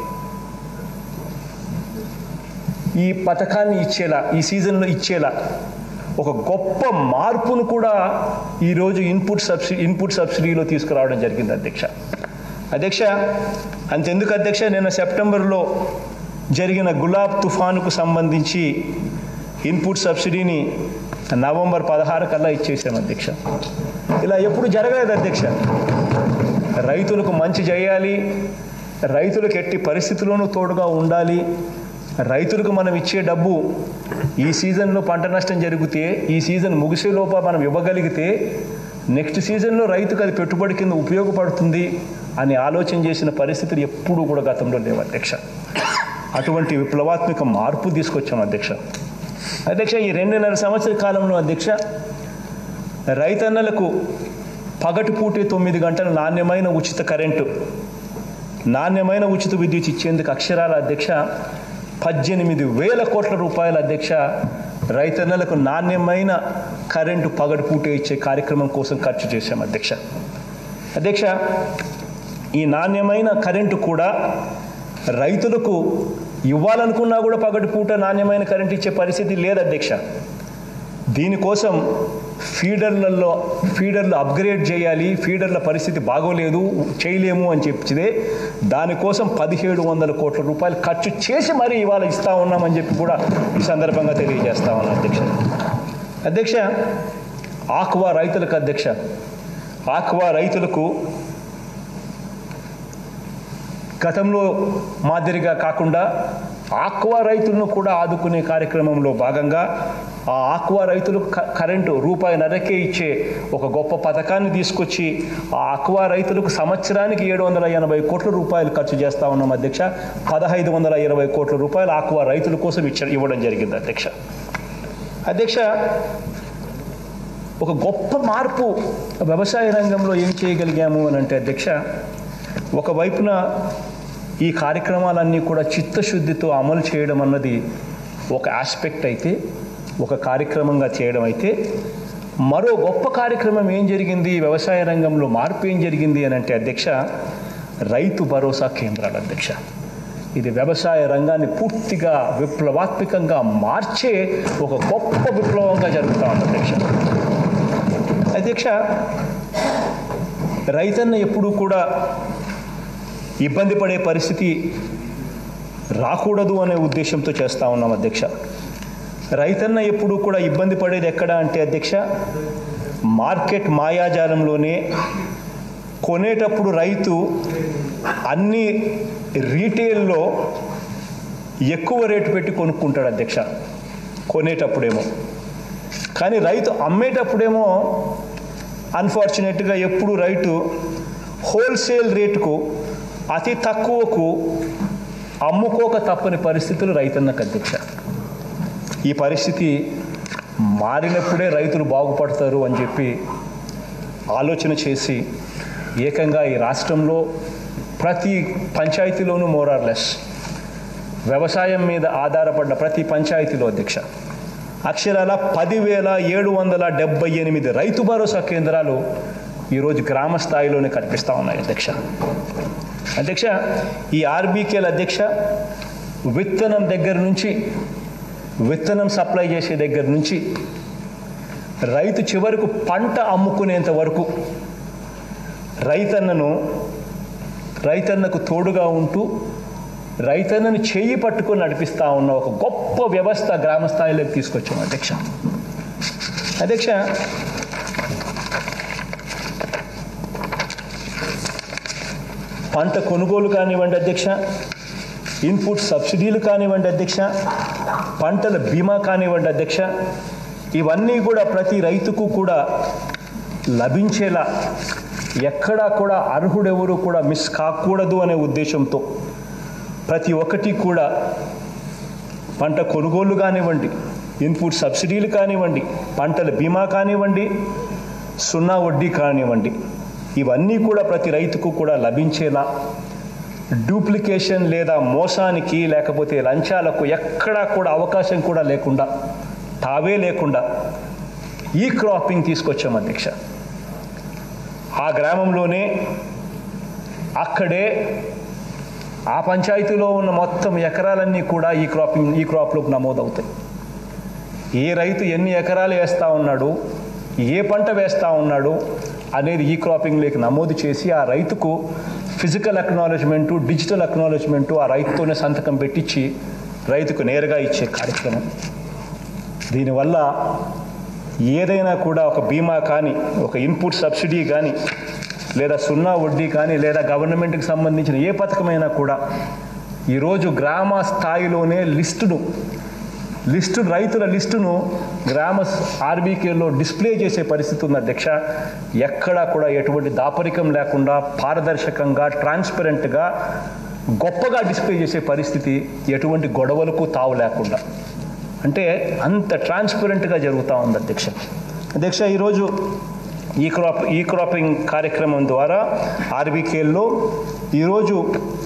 ఈ పథకాన్ని ఇచ్చేలా ఈ సీజన్లో ఇచ్చేలా ఒక గొప్ప మార్పును కూడా ఈరోజు ఇన్పుట్ సబ్సిడీ ఇన్పుట్ సబ్సిడీలో తీసుకురావడం జరిగింది అధ్యక్ష అధ్యక్ష అంతెందుకు అధ్యక్ష నిన్న సెప్టెంబర్లో జరిగిన గులాబ్ తుఫానుకు సంబంధించి ఇన్పుట్ సబ్సిడీని నవంబర్ పదహారు కల్లా ఇచ్చేసాం అధ్యక్ష ఇలా ఎప్పుడు జరగలేదు అధ్యక్ష రైతులకు మంచి చేయాలి రైతులకు ఎట్టి పరిస్థితుల్లోనూ తోడుగా ఉండాలి రైతులకు మనం ఇచ్చే డబ్బు ఈ సీజన్లో పంట నష్టం జరిగితే ఈ సీజన్ ముగిసేలోప మనం ఇవ్వగలిగితే నెక్స్ట్ సీజన్లో రైతుకు అది పెట్టుబడి కింద ఉపయోగపడుతుంది అని ఆలోచన చేసిన పరిస్థితులు ఎప్పుడూ కూడా గతంలో లేవు అధ్యక్ష అటువంటి విప్లవాత్మక మార్పు తీసుకొచ్చాం అధ్యక్ష అధ్యక్ష ఈ రెండున్నర సంవత్సర కాలంలో అధ్యక్ష రైతన్నలకు పగటిపూటే తొమ్మిది గంటల నాణ్యమైన ఉచిత కరెంటు నాణ్యమైన ఉచిత విద్యుత్ ఇచ్చేందుకు అక్షరాల అధ్యక్ష పద్దెనిమిది వేల కోట్ల రూపాయల అధ్యక్ష రైతన్నలకు నాణ్యమైన కరెంటు పగటిపూటే ఇచ్చే కార్యక్రమం కోసం ఖర్చు చేశాం అధ్యక్ష అధ్యక్ష ఈ నాణ్యమైన కరెంటు కూడా రైతులకు ఇవ్వాలనుకున్నా కూడా పగటిపూట నాణ్యమైన కరెంటు ఇచ్చే పరిస్థితి లేదు అధ్యక్ష దీనికోసం ఫీడర్లలో ఫీడర్లు అప్గ్రేడ్ చేయాలి ఫీడర్ల పరిస్థితి బాగోలేదు చేయలేము అని చెప్పితే దానికోసం పదిహేడు వందల కోట్ల రూపాయలు ఖర్చు చేసి మరీ ఇవాళ ఇస్తా ఉన్నామని చెప్పి కూడా ఈ సందర్భంగా తెలియజేస్తా ఉన్నాను అధ్యక్ష అధ్యక్ష ఆక్వా రైతులకు అధ్యక్ష ఆక్వా రైతులకు గతంలో మాదిరిగా కాకుండా ఆక్వా రైతులను కూడా ఆదుకునే కార్యక్రమంలో భాగంగా ఆ ఆక్వా రైతులకు క- కరెంటు రూపాయి నరకే ఇచ్చే ఒక గొప్ప పథకాన్ని తీసుకొచ్చి ఆ ఆక్వా రైతులకు సంవత్సరానికి ఏడు వందల ఎనభై కోట్ల రూపాయలు ఖర్చు చేస్తా ఉన్నాం అధ్యక్ష పదహైదు వందల ఇరవై కోట్ల రూపాయలు ఆక్వా రైతుల కోసం ఇచ్చ ఇవ్వడం జరిగింది అధ్యక్ష అధ్యక్ష ఒక గొప్ప మార్పు వ్యవసాయ రంగంలో ఏం చేయగలిగాము అని అంటే అధ్యక్ష ఒకవైపున ఈ కార్యక్రమాలన్నీ కూడా చిత్తశుద్ధితో అమలు చేయడం అన్నది ఒక ఆస్పెక్ట్ అయితే ఒక కార్యక్రమంగా చేయడం అయితే మరో గొప్ప కార్యక్రమం ఏం జరిగింది వ్యవసాయ రంగంలో మార్పు ఏం జరిగింది అని అంటే అధ్యక్ష రైతు భరోసా కేంద్రాలు అధ్యక్ష ఇది వ్యవసాయ రంగాన్ని పూర్తిగా విప్లవాత్మకంగా మార్చే ఒక గొప్ప విప్లవంగా జరుగుతూ ఉంది అధ్యక్ష అధ్యక్ష రైతన్న ఎప్పుడూ కూడా ఇబ్బంది పడే పరిస్థితి రాకూడదు అనే ఉద్దేశంతో చేస్తూ ఉన్నాం అధ్యక్ష రైతన్న ఎప్పుడూ కూడా ఇబ్బంది పడేది ఎక్కడ అంటే అధ్యక్ష మార్కెట్ మాయాజాలంలోనే కొనేటప్పుడు రైతు అన్ని రీటైల్లో ఎక్కువ రేటు పెట్టి కొనుక్కుంటాడు అధ్యక్ష కొనేటప్పుడేమో కానీ రైతు అమ్మేటప్పుడేమో అన్ఫార్చునేట్గా ఎప్పుడు రైతు హోల్సేల్ రేటుకు అతి తక్కువకు అమ్ముకోక తప్పని పరిస్థితులు రైతన్నకు అధ్యక్ష ఈ పరిస్థితి మారినప్పుడే రైతులు బాగుపడతారు అని చెప్పి ఆలోచన చేసి ఏకంగా ఈ రాష్ట్రంలో ప్రతి పంచాయతీలోనూ మోరార్లెస్ వ్యవసాయం మీద ఆధారపడ్డ ప్రతి పంచాయతీలో అధ్యక్ష అక్షరాల పదివేల ఏడు వందల డెబ్బై ఎనిమిది రైతు భరోసా కేంద్రాలు ఈరోజు గ్రామ స్థాయిలోనే కనిపిస్తూ ఉన్నాయి అధ్యక్ష అధ్యక్ష ఈ ఆర్బీకేల అధ్యక్ష విత్తనం దగ్గర నుంచి విత్తనం సప్లై చేసే దగ్గర నుంచి రైతు చివరకు పంట అమ్ముకునేంత వరకు రైతన్నను రైతన్నకు తోడుగా ఉంటూ రైతన్నను చేయి పట్టుకొని నడిపిస్తూ ఉన్న ఒక గొప్ప వ్యవస్థ గ్రామ స్థాయిలోకి తీసుకొచ్చాం అధ్యక్ష అధ్యక్ష పంట కొనుగోలు కానివ్వండి అధ్యక్ష ఇన్పుట్ సబ్సిడీలు కానివ్వండి అధ్యక్ష పంటల బీమా కానివ్వండి అధ్యక్ష ఇవన్నీ కూడా ప్రతి రైతుకు కూడా లభించేలా ఎక్కడా కూడా అర్హుడెవరు కూడా మిస్ కాకూడదు అనే ఉద్దేశంతో ప్రతి ఒక్కటి కూడా పంట కొనుగోలు కానివ్వండి ఇన్పుట్ సబ్సిడీలు కానివ్వండి పంటల బీమా కానివ్వండి సున్నా వడ్డీ కానివ్వండి ఇవన్నీ కూడా ప్రతి రైతుకు కూడా లభించేలా డూప్లికేషన్ లేదా మోసానికి లేకపోతే లంచాలకు ఎక్కడా కూడా అవకాశం కూడా లేకుండా తావే లేకుండా ఈ క్రాపింగ్ తీసుకొచ్చాం అధ్యక్ష ఆ గ్రామంలోనే అక్కడే ఆ పంచాయతీలో ఉన్న మొత్తం ఎకరాలన్నీ కూడా ఈ క్రాపింగ్ ఈ క్రాప్లోకి నమోదవుతాయి ఏ రైతు ఎన్ని ఎకరాలు వేస్తూ ఉన్నాడు ఏ పంట వేస్తూ ఉన్నాడు అనేది ఈ క్రాపింగ్లోకి నమోదు చేసి ఆ రైతుకు ఫిజికల్ అక్నాలజ్మెంటు డిజిటల్ అక్నాలజ్మెంటు ఆ రైతుతోనే సంతకం పెట్టించి రైతుకు నేరుగా ఇచ్చే కార్యక్రమం దీనివల్ల ఏదైనా కూడా ఒక బీమా కానీ ఒక ఇన్పుట్ సబ్సిడీ కానీ లేదా సున్నా వడ్డీ కానీ లేదా గవర్నమెంట్కి సంబంధించిన ఏ పథకమైనా కూడా ఈరోజు గ్రామ స్థాయిలోనే లిస్టును లిస్టు రైతుల లిస్టును గ్రామ ఆర్బీకేలో డిస్ప్లే చేసే పరిస్థితి ఉంది అధ్యక్ష ఎక్కడా కూడా ఎటువంటి దాపరికం లేకుండా పారదర్శకంగా ట్రాన్స్పరెంట్గా గొప్పగా డిస్ప్లే చేసే పరిస్థితి ఎటువంటి గొడవలకు తావు లేకుండా అంటే అంత ట్రాన్స్పరెంట్గా జరుగుతూ ఉంది అధ్యక్ష అధ్యక్ష ఈరోజు ఈ క్రాప్ ఈ క్రాపింగ్ కార్యక్రమం ద్వారా ఆర్బీకేల్లో ఈరోజు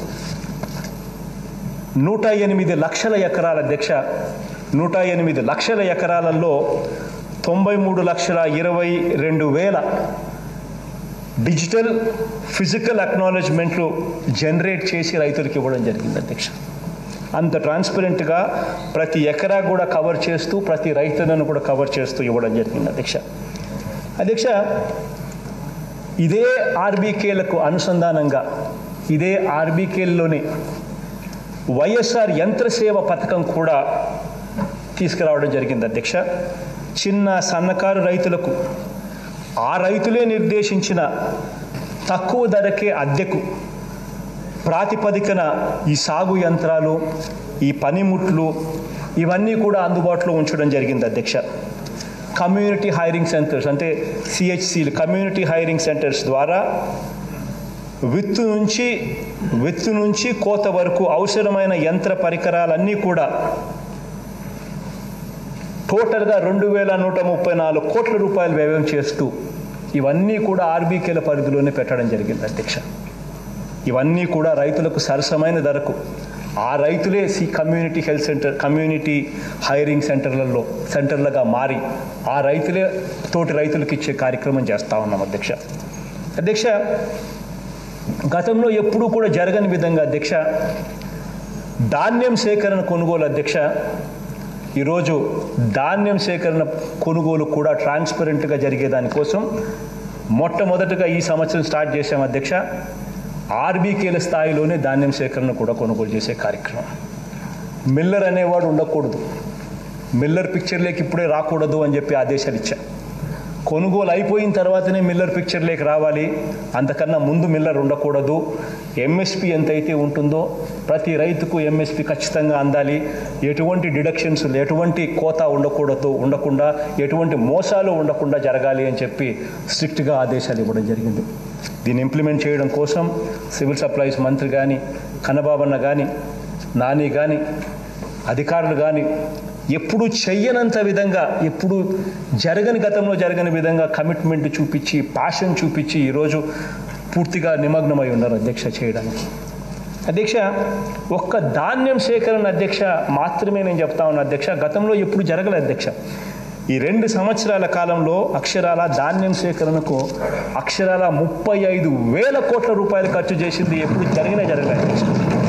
నూట ఎనిమిది లక్షల ఎకరాల అధ్యక్ష నూట ఎనిమిది లక్షల ఎకరాలలో తొంభై మూడు లక్షల ఇరవై రెండు వేల డిజిటల్ ఫిజికల్ అక్నాలజ్మెంట్లు జనరేట్ చేసి రైతులకు ఇవ్వడం జరిగింది అధ్యక్ష అంత ట్రాన్స్పరెంట్గా ప్రతి ఎకరా కూడా కవర్ చేస్తూ ప్రతి రైతులను కూడా కవర్ చేస్తూ ఇవ్వడం జరిగింది అధ్యక్ష అధ్యక్ష ఇదే ఆర్బీకేలకు అనుసంధానంగా ఇదే ఆర్బీకేల్లోనే వైఎస్ఆర్ యంత్రసేవ పథకం కూడా తీసుకురావడం జరిగింది అధ్యక్ష చిన్న సన్నకారు రైతులకు ఆ రైతులే నిర్దేశించిన తక్కువ ధరకే అద్దెకు ప్రాతిపదికన ఈ సాగు యంత్రాలు ఈ పనిముట్లు ఇవన్నీ కూడా అందుబాటులో ఉంచడం జరిగింది అధ్యక్ష కమ్యూనిటీ హైరింగ్ సెంటర్స్ అంటే సిహెచ్సిలు కమ్యూనిటీ హైరింగ్ సెంటర్స్ ద్వారా విత్తు నుంచి విత్తు నుంచి కోత వరకు అవసరమైన యంత్ర పరికరాలన్నీ కూడా టోటల్గా రెండు వేల నూట ముప్పై నాలుగు కోట్ల రూపాయలు వ్యయం చేస్తూ ఇవన్నీ కూడా ఆర్బీకేల పరిధిలోనే పెట్టడం జరిగింది అధ్యక్ష ఇవన్నీ కూడా రైతులకు సరసమైన ధరకు ఆ రైతులే సి community health center community hiring సెంటర్లలో సెంటర్లుగా మారి ఆ రైతులే తోటి రైతులకు ఇచ్చే కార్యక్రమం చేస్తూ ఉన్నాం అధ్యక్ష అధ్యక్ష గతంలో ఎప్పుడూ కూడా జరగని విధంగా అధ్యక్ష ధాన్యం సేకరణ కొనుగోలు అధ్యక్ష ఈరోజు ధాన్యం సేకరణ కొనుగోలు కూడా ట్రాన్స్పరెంట్గా జరిగే దానికోసం మొట్టమొదటగా ఈ సంవత్సరం స్టార్ట్ చేశాం అధ్యక్ష ఆర్బీకేల స్థాయిలోనే ధాన్యం సేకరణ కూడా కొనుగోలు చేసే కార్యక్రమం మిల్లర్ అనేవాడు ఉండకూడదు మిల్లర్ పిక్చర్లోకి ఇప్పుడే రాకూడదు అని చెప్పి ఆదేశాలు ఇచ్చా కొనుగోలు అయిపోయిన తర్వాతనే మిల్లర్ పిక్చర్లోకి రావాలి అంతకన్నా ముందు మిల్లర్ ఉండకూడదు ఎంఎస్పి ఎంతైతే ఉంటుందో ప్రతి రైతుకు ఎంఎస్పి ఖచ్చితంగా అందాలి ఎటువంటి డిడక్షన్స్ ఎటువంటి కోత ఉండకూడదు ఉండకుండా ఎటువంటి మోసాలు ఉండకుండా జరగాలి అని చెప్పి స్ట్రిక్ట్గా ఆదేశాలు ఇవ్వడం జరిగింది దీన్ని ఇంప్లిమెంట్ చేయడం కోసం సివిల్ సప్లైస్ మంత్రి కానీ కన్నబాబన్న కానీ నాని కానీ అధికారులు కానీ ఎప్పుడు చెయ్యనంత విధంగా ఎప్పుడు జరగని గతంలో జరగని విధంగా కమిట్మెంట్ చూపించి ప్యాషన్ చూపించి ఈరోజు పూర్తిగా నిమగ్నమై ఉన్నారు అధ్యక్ష చేయడానికి అధ్యక్ష ఒక్క ధాన్యం సేకరణ అధ్యక్ష మాత్రమే నేను చెప్తా ఉన్నా అధ్యక్ష గతంలో ఎప్పుడు జరగలేదు అధ్యక్ష ఈ రెండు సంవత్సరాల కాలంలో అక్షరాల ధాన్యం సేకరణకు అక్షరాల ముప్పై ఐదు వేల కోట్ల రూపాయలు ఖర్చు చేసింది ఎప్పుడు జరిగినా జరగలేదు అధ్యక్ష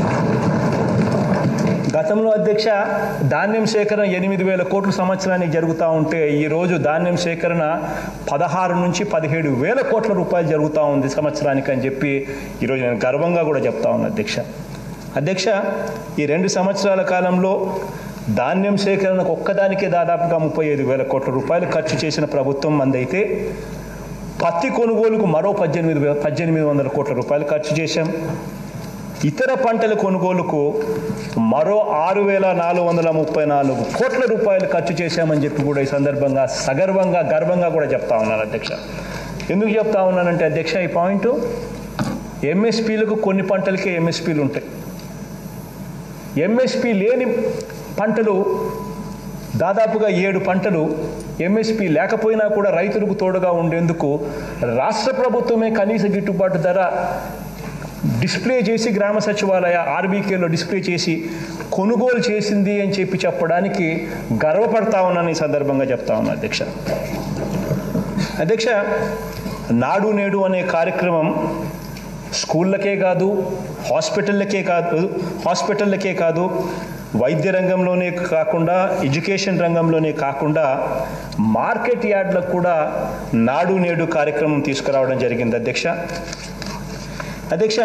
గతంలో అధ్యక్ష ధాన్యం సేకరణ ఎనిమిది వేల కోట్ల సంవత్సరానికి జరుగుతూ ఉంటే ఈరోజు ధాన్యం సేకరణ పదహారు నుంచి పదిహేడు వేల కోట్ల రూపాయలు జరుగుతూ ఉంది సంవత్సరానికి అని చెప్పి ఈరోజు నేను గర్వంగా కూడా చెప్తా ఉన్నాను అధ్యక్ష అధ్యక్ష ఈ రెండు సంవత్సరాల కాలంలో ధాన్యం సేకరణకు ఒక్కదానికే దాదాపుగా ముప్పై ఐదు వేల కోట్ల రూపాయలు ఖర్చు చేసిన ప్రభుత్వం మందైతే పత్తి కొనుగోలుకు మరో పద్దెనిమిది వే- పద్దెనిమిది వందల కోట్ల రూపాయలు ఖర్చు చేశాం ఇతర పంటల కొనుగోలుకు మరో ఆరు వేల నాలుగు వందల ముప్పై నాలుగు కోట్ల రూపాయలు ఖర్చు చేశామని చెప్పి కూడా ఈ సందర్భంగా సగర్వంగా గర్వంగా కూడా చెప్తా ఉన్నాను అధ్యక్ష ఎందుకు చెప్తా ఉన్నానంటే అధ్యక్ష ఈ పాయింట్ ఎంఎస్పీలకు కొన్ని పంటలకే ఎంఎస్పీలు ఉంటాయి ఎంఎస్పీ లేని పంటలు దాదాపుగా ఏడు పంటలు ఎంఎస్పీ లేకపోయినా కూడా రైతులకు తోడుగా ఉండేందుకు రాష్ట్ర ప్రభుత్వమే కనీస గిట్టుబాటు ధర డిస్ప్లే చేసి గ్రామ సచివాలయ ఆర్బీకేలో డిస్ప్లే చేసి కొనుగోలు చేసింది అని చెప్పి చెప్పడానికి గర్వపడతా ఉన్నాను ఈ సందర్భంగా చెప్తా ఉన్నా అధ్యక్ష అధ్యక్ష నాడు నేడు అనే కార్యక్రమం స్కూళ్ళకే కాదు హాస్పిటళ్ళకే కాదు హాస్పిటళ్ళకే కాదు వైద్య రంగంలోనే కాకుండా ఎడ్యుకేషన్ రంగంలోనే కాకుండా మార్కెట్ యార్డ్లకు కూడా నాడు నేడు కార్యక్రమం తీసుకురావడం జరిగింది అధ్యక్ష అధ్యక్ష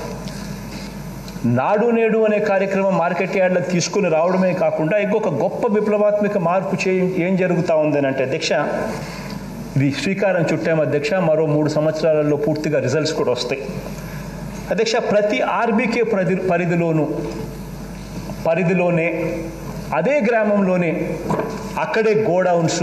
నాడు నేడు అనే కార్యక్రమం మార్కెట్ యార్డ్లకు తీసుకుని రావడమే కాకుండా ఇంకొక గొప్ప విప్లవాత్మక మార్పు చే ఏం జరుగుతూ ఉందని అంటే అధ్యక్ష ఇది శ్రీకారం చుట్టాము అధ్యక్ష మరో మూడు సంవత్సరాలలో పూర్తిగా రిజల్ట్స్ కూడా వస్తాయి అధ్యక్ష ప్రతి ఆర్బీకే పరిధి పరిధిలోనూ పరిధిలోనే అదే గ్రామంలోనే అక్కడే godowns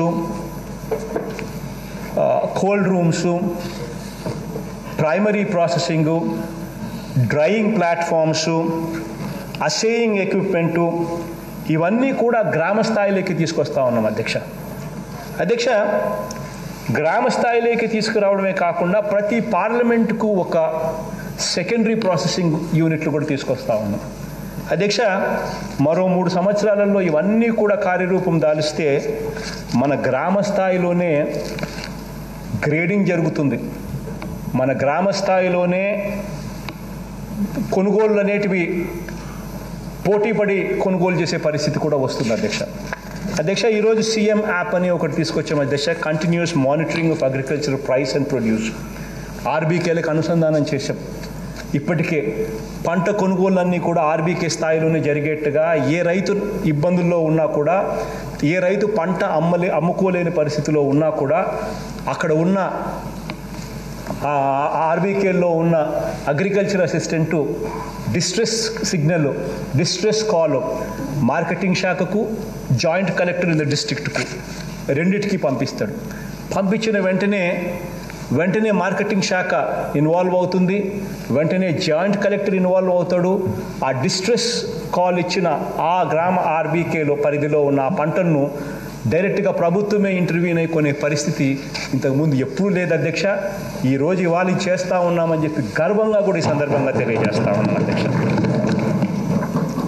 cold rooms primary processing drying platforms assaying equipment ఇవన్నీ కూడా గ్రామ స్థాయిలోకి తీసుకొస్తా ఉన్నాం అధ్యక్ష అధ్యక్ష గ్రామ స్థాయిలోకి తీసుకురావడమే కాకుండా ప్రతి పార్లమెంటుకు ఒక సెకండరీ ప్రాసెసింగ్ యూనిట్లు కూడా తీసుకొస్తా ఉన్నాం అధ్యక్ష మరో మూడు సంవత్సరాలలో ఇవన్నీ కూడా కార్యరూపం దాలిస్తే మన గ్రామ స్థాయిలోనే గ్రేడింగ్ జరుగుతుంది మన గ్రామ స్థాయిలోనే కొనుగోళ్ళు అనేటివి పోటీపడి కొనుగోలు చేసే పరిస్థితి కూడా వస్తుంది అధ్యక్ష అధ్యక్ష ఈరోజు సీఎం యాప్ అని ఒకటి తీసుకొచ్చాం అధ్యక్ష continuous monitoring of agriculture price and produce ఆర్బీకేలకు అనుసంధానం చేశాం ఇప్పటికే పంట కొనుగోళ్ళన్నీ కూడా ఆర్బీకే స్థాయిలోనే జరిగేట్టుగా ఏ రైతు ఇబ్బందుల్లో ఉన్నా కూడా ఏ రైతు పంట అమ్మలే అమ్ముకోలేని పరిస్థితిలో ఉన్నా కూడా అక్కడ ఉన్న ఆ ఆర్బీకేలో ఉన్న agriculture assistant distress signal distress call marketing శాఖకు జాయింట్ కలెక్టర్ ఇన్ ద డిస్ట్రిక్ట్కు రెండిటికి పంపిస్తాడు పంపించిన వెంటనే వెంటనే మార్కెటింగ్ శాఖ ఇన్వాల్వ్ అవుతుంది వెంటనే జాయింట్ కలెక్టర్ ఇన్వాల్వ్ అవుతాడు ఆ డిస్ట్రెస్ కాల్ ఇచ్చిన ఆ గ్రామ ఆర్బీకేలో పరిధిలో ఉన్న ఆ పంటను డైరెక్ట్గా ప్రభుత్వమే ఇంటర్వ్యూని కొనే పరిస్థితి ఇంతకుముందు ఎప్పుడూ లేదు అధ్యక్ష ఈ రోజు ఇవాళ ఇది చేస్తూ ఉన్నామని చెప్పి గర్వంగా కూడా ఈ సందర్భంగా తెలియజేస్తా ఉన్నాను అధ్యక్ష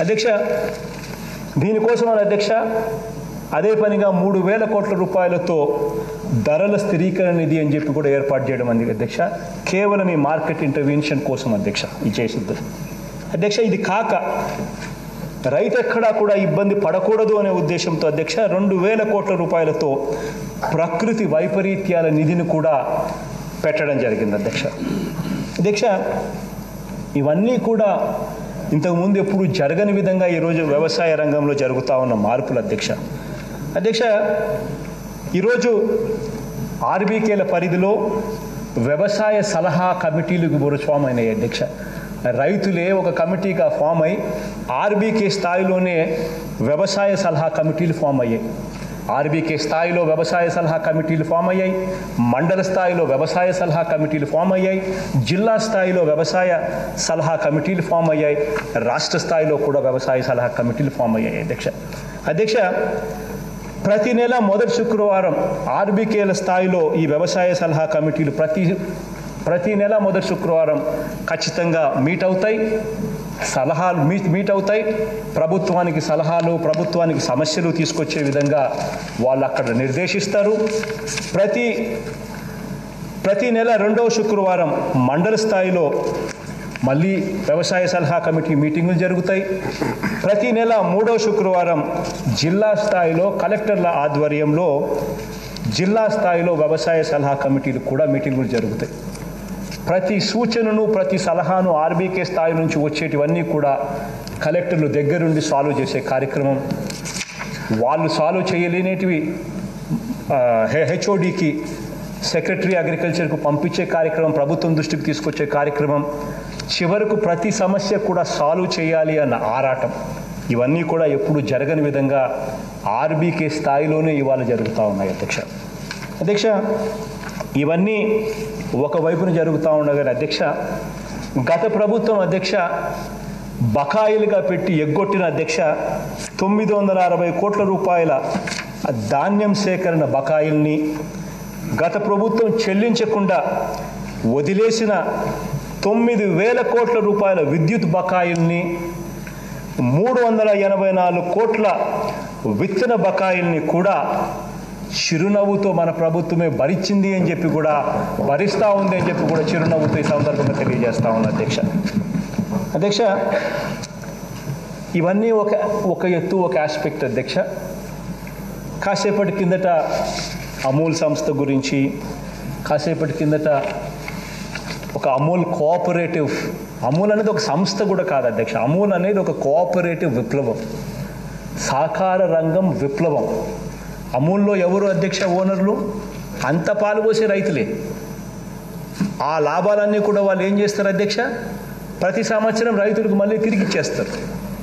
అధ్యక్ష దీనికోసం మన అధ్యక్ష అదే పనిగా మూడు వేల కోట్ల రూపాయలతో ధరల స్థిరీకరణ నిధి అని చెప్పి కూడా ఏర్పాటు చేయడం అంది అధ్యక్ష కేవలం ఈ మార్కెట్ ఇంటర్వెన్షన్ కోసం అధ్యక్ష ఇది చేసిద్ది అధ్యక్ష ఇది కాక రైతు ఎక్కడా కూడా ఇబ్బంది పడకూడదు అనే ఉద్దేశంతో అధ్యక్ష రెండు వేల కోట్ల రూపాయలతో ప్రకృతి వైపరీత్యాల నిధిని కూడా పెట్టడం జరిగింది అధ్యక్ష అధ్యక్ష ఇవన్నీ కూడా ఇంతకుముందు ఎప్పుడు జరగని విధంగా ఈరోజు వ్యవసాయ రంగంలో జరుగుతూ ఉన్న మార్పులు అధ్యక్ష అధ్యక్ష ఈరోజు ఆర్బీకేల పరిధిలో వ్యవసాయ సలహా కమిటీలు ఫామ్ అయినాయి అధ్యక్ష రైతులే ఒక కమిటీగా ఫామ్ అయి ఆర్బీకే స్థాయిలోనే వ్యవసాయ సలహా కమిటీలు ఫామ్ అయ్యాయి ఆర్బీకే స్థాయిలో వ్యవసాయ సలహా కమిటీలు ఫామ్ అయ్యాయి మండల స్థాయిలో వ్యవసాయ సలహా కమిటీలు ఫామ్ అయ్యాయి జిల్లా స్థాయిలో వ్యవసాయ సలహా కమిటీలు ఫామ్ అయ్యాయి రాష్ట్ర స్థాయిలో కూడా వ్యవసాయ సలహా కమిటీలు ఫామ్ అయ్యాయి అధ్యక్ష అధ్యక్ష ప్రతి నెల మొదటి శుక్రవారం ఆర్బీకేల స్థాయిలో ఈ వ్యవసాయ సలహా కమిటీలు ప్రతి ప్రతి నెల మొదటి శుక్రవారం ఖచ్చితంగా మీట్ అవుతాయి సలహాలు మీట్ మీట్ అవుతాయి ప్రభుత్వానికి సలహాలు ప్రభుత్వానికి సమస్యలు తీసుకొచ్చే విధంగా వాళ్ళు అక్కడ నిర్దేశిస్తారు ప్రతి ప్రతి నెల రెండవ శుక్రవారం మండల స్థాయిలో మళ్ళీ వ్యవసాయ సలహా కమిటీ మీటింగులు జరుగుతాయి ప్రతి నెల మూడవ శుక్రవారం జిల్లా స్థాయిలో కలెక్టర్ల ఆధ్వర్యంలో జిల్లా స్థాయిలో వ్యవసాయ సలహా కమిటీలు కూడా మీటింగులు జరుగుతాయి ప్రతి సూచనను ప్రతి సలహాను ఆర్బీకే స్థాయి నుంచి వచ్చేటివన్నీ కూడా కలెక్టర్లు దగ్గరుండి సాల్వ్ చేసే కార్యక్రమం వాళ్ళు సాల్వ్ చేయలేనిటివి హెచ్ఓడికి సెక్రటరీ అగ్రికల్చర్కు పంపించే కార్యక్రమం ప్రభుత్వం దృష్టికి తీసుకొచ్చే కార్యక్రమం చివరకు ప్రతి సమస్య కూడా సాల్వ్ చేయాలి అన్న ఆరాటం ఇవన్నీ కూడా ఎప్పుడు జరగని విధంగా ఆర్బీకే స్థాయిలోనే ఇవాళ జరుగుతూ ఉన్నాయి అధ్యక్ష అధ్యక్ష ఇవన్నీ ఒకవైపున జరుగుతూ ఉండగానే అధ్యక్ష గత ప్రభుత్వం అధ్యక్ష బకాయిలుగా పెట్టి ఎగ్గొట్టిన అధ్యక్ష తొమ్మిది వందల అరవై కోట్ల రూపాయల ధాన్యం సేకరణ బకాయిల్ని గత ప్రభుత్వం చెల్లించకుండా వదిలేసిన తొమ్మిది వేల కోట్ల రూపాయల విద్యుత్ బకాయిల్ని మూడు వందల ఎనభై నాలుగు కోట్ల విత్తన బకాయిల్ని కూడా చిరునవ్వుతో మన ప్రభుత్వమే భరించింది అని చెప్పి కూడా భరిస్తూ ఉంది అని చెప్పి కూడా చిరునవ్వుతో ఈ సందర్భంగా తెలియజేస్తా ఉంది అధ్యక్ష అధ్యక్ష ఇవన్నీ ఒక ఒక ఎత్తు ఒక ఆస్పెక్ట్ అధ్యక్ష కాసేపటి కిందట అమూల్ సంస్థ గురించి కాసేపటి కిందట ఒక అమూల్ కోఆపరేటివ్ అమూల్ అనేది ఒక సంస్థ కూడా కాదు అధ్యక్ష అమూల్ అనేది ఒక కోఆపరేటివ్ విప్లవం సాకార రంగం విప్లవం అమూల్లో ఎవరు అధ్యక్ష ఓనర్లు అంత పాలు పోసే రైతులే ఆ లాభాలన్నీ కూడా వాళ్ళు ఏం చేస్తారు అధ్యక్ష ప్రతి సంవత్సరం రైతులకు మళ్ళీ తిరిగి ఇచ్చేస్తారు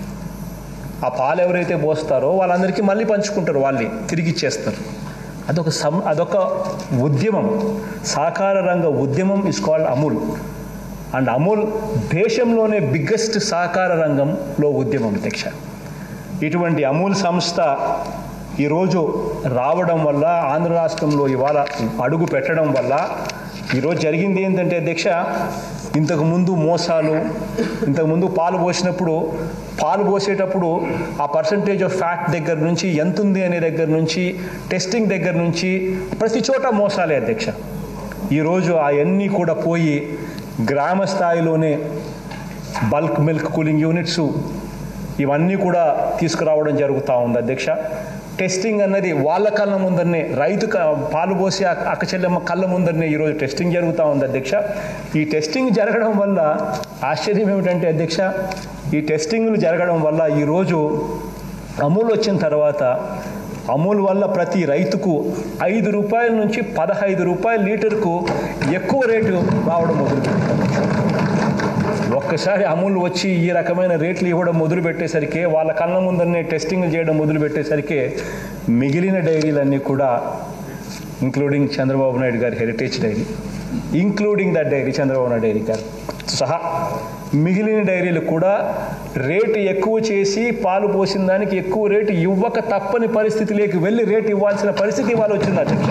ఆ పాలు ఎవరైతే పోస్తారో వాళ్ళందరికీ మళ్ళీ పంచుకుంటారు వాళ్ళే తిరిగి ఇచ్చేస్తారు అదొక సం అదొక ఉద్యమం సాకార రంగ ఉద్యమం is called Amul and Amul దేశంలోనే బిగ్గెస్ట్ సహకార రంగంలో ఉద్యమం అధ్యక్ష ఇటువంటి అమూల్ సంస్థ ఈరోజు రావడం వల్ల ఆంధ్ర రాష్ట్రంలో ఇవాళ అడుగు పెట్టడం వల్ల ఈరోజు జరిగింది ఏంటంటే అధ్యక్ష ఇంతకుముందు మోసాలు ఇంతకుముందు పాలు పోసినప్పుడు పాలు పోసేటప్పుడు ఆ పర్సంటేజ్ ఆఫ్ ఫ్యాట్ దగ్గర నుంచి ఎంత ఉంది అనే దగ్గర నుంచి టెస్టింగ్ దగ్గర నుంచి ప్రతి చోట మోసాలే అధ్యక్ష ఈరోజు అవన్నీ కూడా పోయి గ్రామ స్థాయిలోనే బల్క్ మిల్క్ కూలింగ్ యూనిట్స్ ఇవన్నీ కూడా తీసుకురావడం జరుగుతూ ఉంది అధ్యక్ష టెస్టింగ్ అన్నది వాళ్ళ కళ్ళ ముందరనే రైతు క- పాలు పోసి ఆ అక్క చెల్లెమ్మ కళ్ళ ముందరనే ఈరోజు టెస్టింగ్ జరుగుతూ ఉంది అధ్యక్ష ఈ టెస్టింగ్ జరగడం వల్ల ఆశ్చర్యం ఏమిటంటే అధ్యక్ష ఈ టెస్టింగ్లు జరగడం వల్ల ఈరోజు అమూల్ వచ్చిన తర్వాత అమూల్ వల్ల ప్రతి రైతుకు ఐదు రూపాయల నుంచి పదహైదు రూపాయల లీటర్కు ఎక్కువ రేటు రావడం మొదలుపెట్టింది ఒక్కసారి అమూల్ వచ్చి ఈ రకమైన రేట్లు ఇవ్వడం మొదలు పెట్టేసరికి వాళ్ళ కళ్ళ ముందరనే టెస్టింగ్ చేయడం మొదలు పెట్టేసరికి మిగిలిన డైరీలన్నీ కూడా ఇంక్లూడింగ్ చంద్రబాబు నాయుడు గారి Heritage dairy including that dairy Chandrababu Naidu dairy గారు సహా మిగిలిన డైరీలు కూడా రేటు ఎక్కువ చేసి పాలు పోసిన దానికి ఎక్కువ రేటు ఇవ్వక తప్పని పరిస్థితిలోకి వెళ్ళి రేటు ఇవ్వాల్సిన పరిస్థితి ఇవాళ వచ్చింది అధ్యక్ష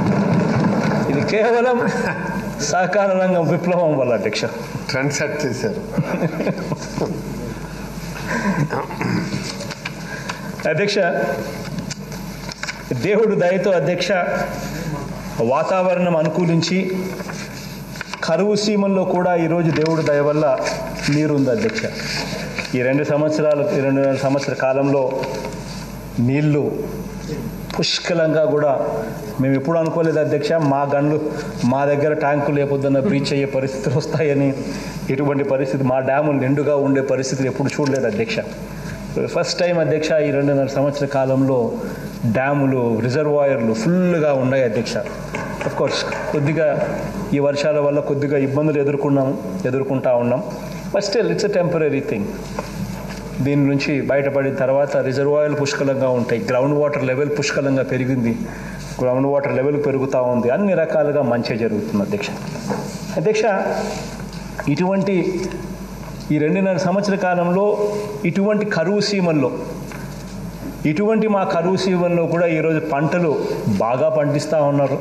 ఇది కేవలం సహకార రంగం విప్లవం వల్ల అధ్యక్ష ట్రెండ్ సెట్ చేశారు అధ్యక్ష దేవుడు దయతో అధ్యక్ష వాతావరణం అనుకూలించి కరువు సీమల్లో కూడా ఈరోజు దేవుడు దయ వల్ల నీరుంది అధ్యక్ష ఈ రెండు సంవత్సరాలు ఈ రెండున్నర సంవత్సర కాలంలో నీళ్లు పుష్కలంగా కూడా మేము ఎప్పుడు అనుకోలేదు అధ్యక్ష మా గన్లు మా దగ్గర ట్యాంకు లేకపోతున్న బ్రీచ్ అయ్యే పరిస్థితులు వస్తాయని ఇటువంటి పరిస్థితి మా డ్యాములు నిండుగా ఉండే పరిస్థితులు ఎప్పుడు చూడలేదు అధ్యక్ష ఫస్ట్ టైం అధ్యక్ష ఈ రెండున్నర సంవత్సర కాలంలో డ్యాములు రిజర్వాయర్లు ఫుల్గా ఉన్నాయి అధ్యక్ష అఫ్ కోర్స్ కొద్దిగా ఈ వర్షాల వల్ల కొద్దిగా ఇబ్బందులు ఎదుర్కొన్నాము ఎదుర్కొంటా ఉన్నాం but still it's a temporary thing దీని నుంచి బయటపడిన తర్వాత రిజర్వాయర్లు పుష్కలంగా ఉంటాయి గ్రౌండ్ వాటర్ లెవెల్ పుష్కలంగా పెరిగింది గ్రౌండ్ వాటర్ లెవెల్ పెరుగుతూ ఉంది అన్ని రకాలుగా మంచి జరుగుతుంది అధ్యక్ష అధ్యక్ష ఇటువంటి ఈ రెండున్నర సంవత్సర కాలంలో ఇటువంటి కరువు సీమల్లో ఇటువంటి మా కరువు సీమల్లో కూడా ఈరోజు పంటలు బాగా పండిస్తూ ఉన్నారు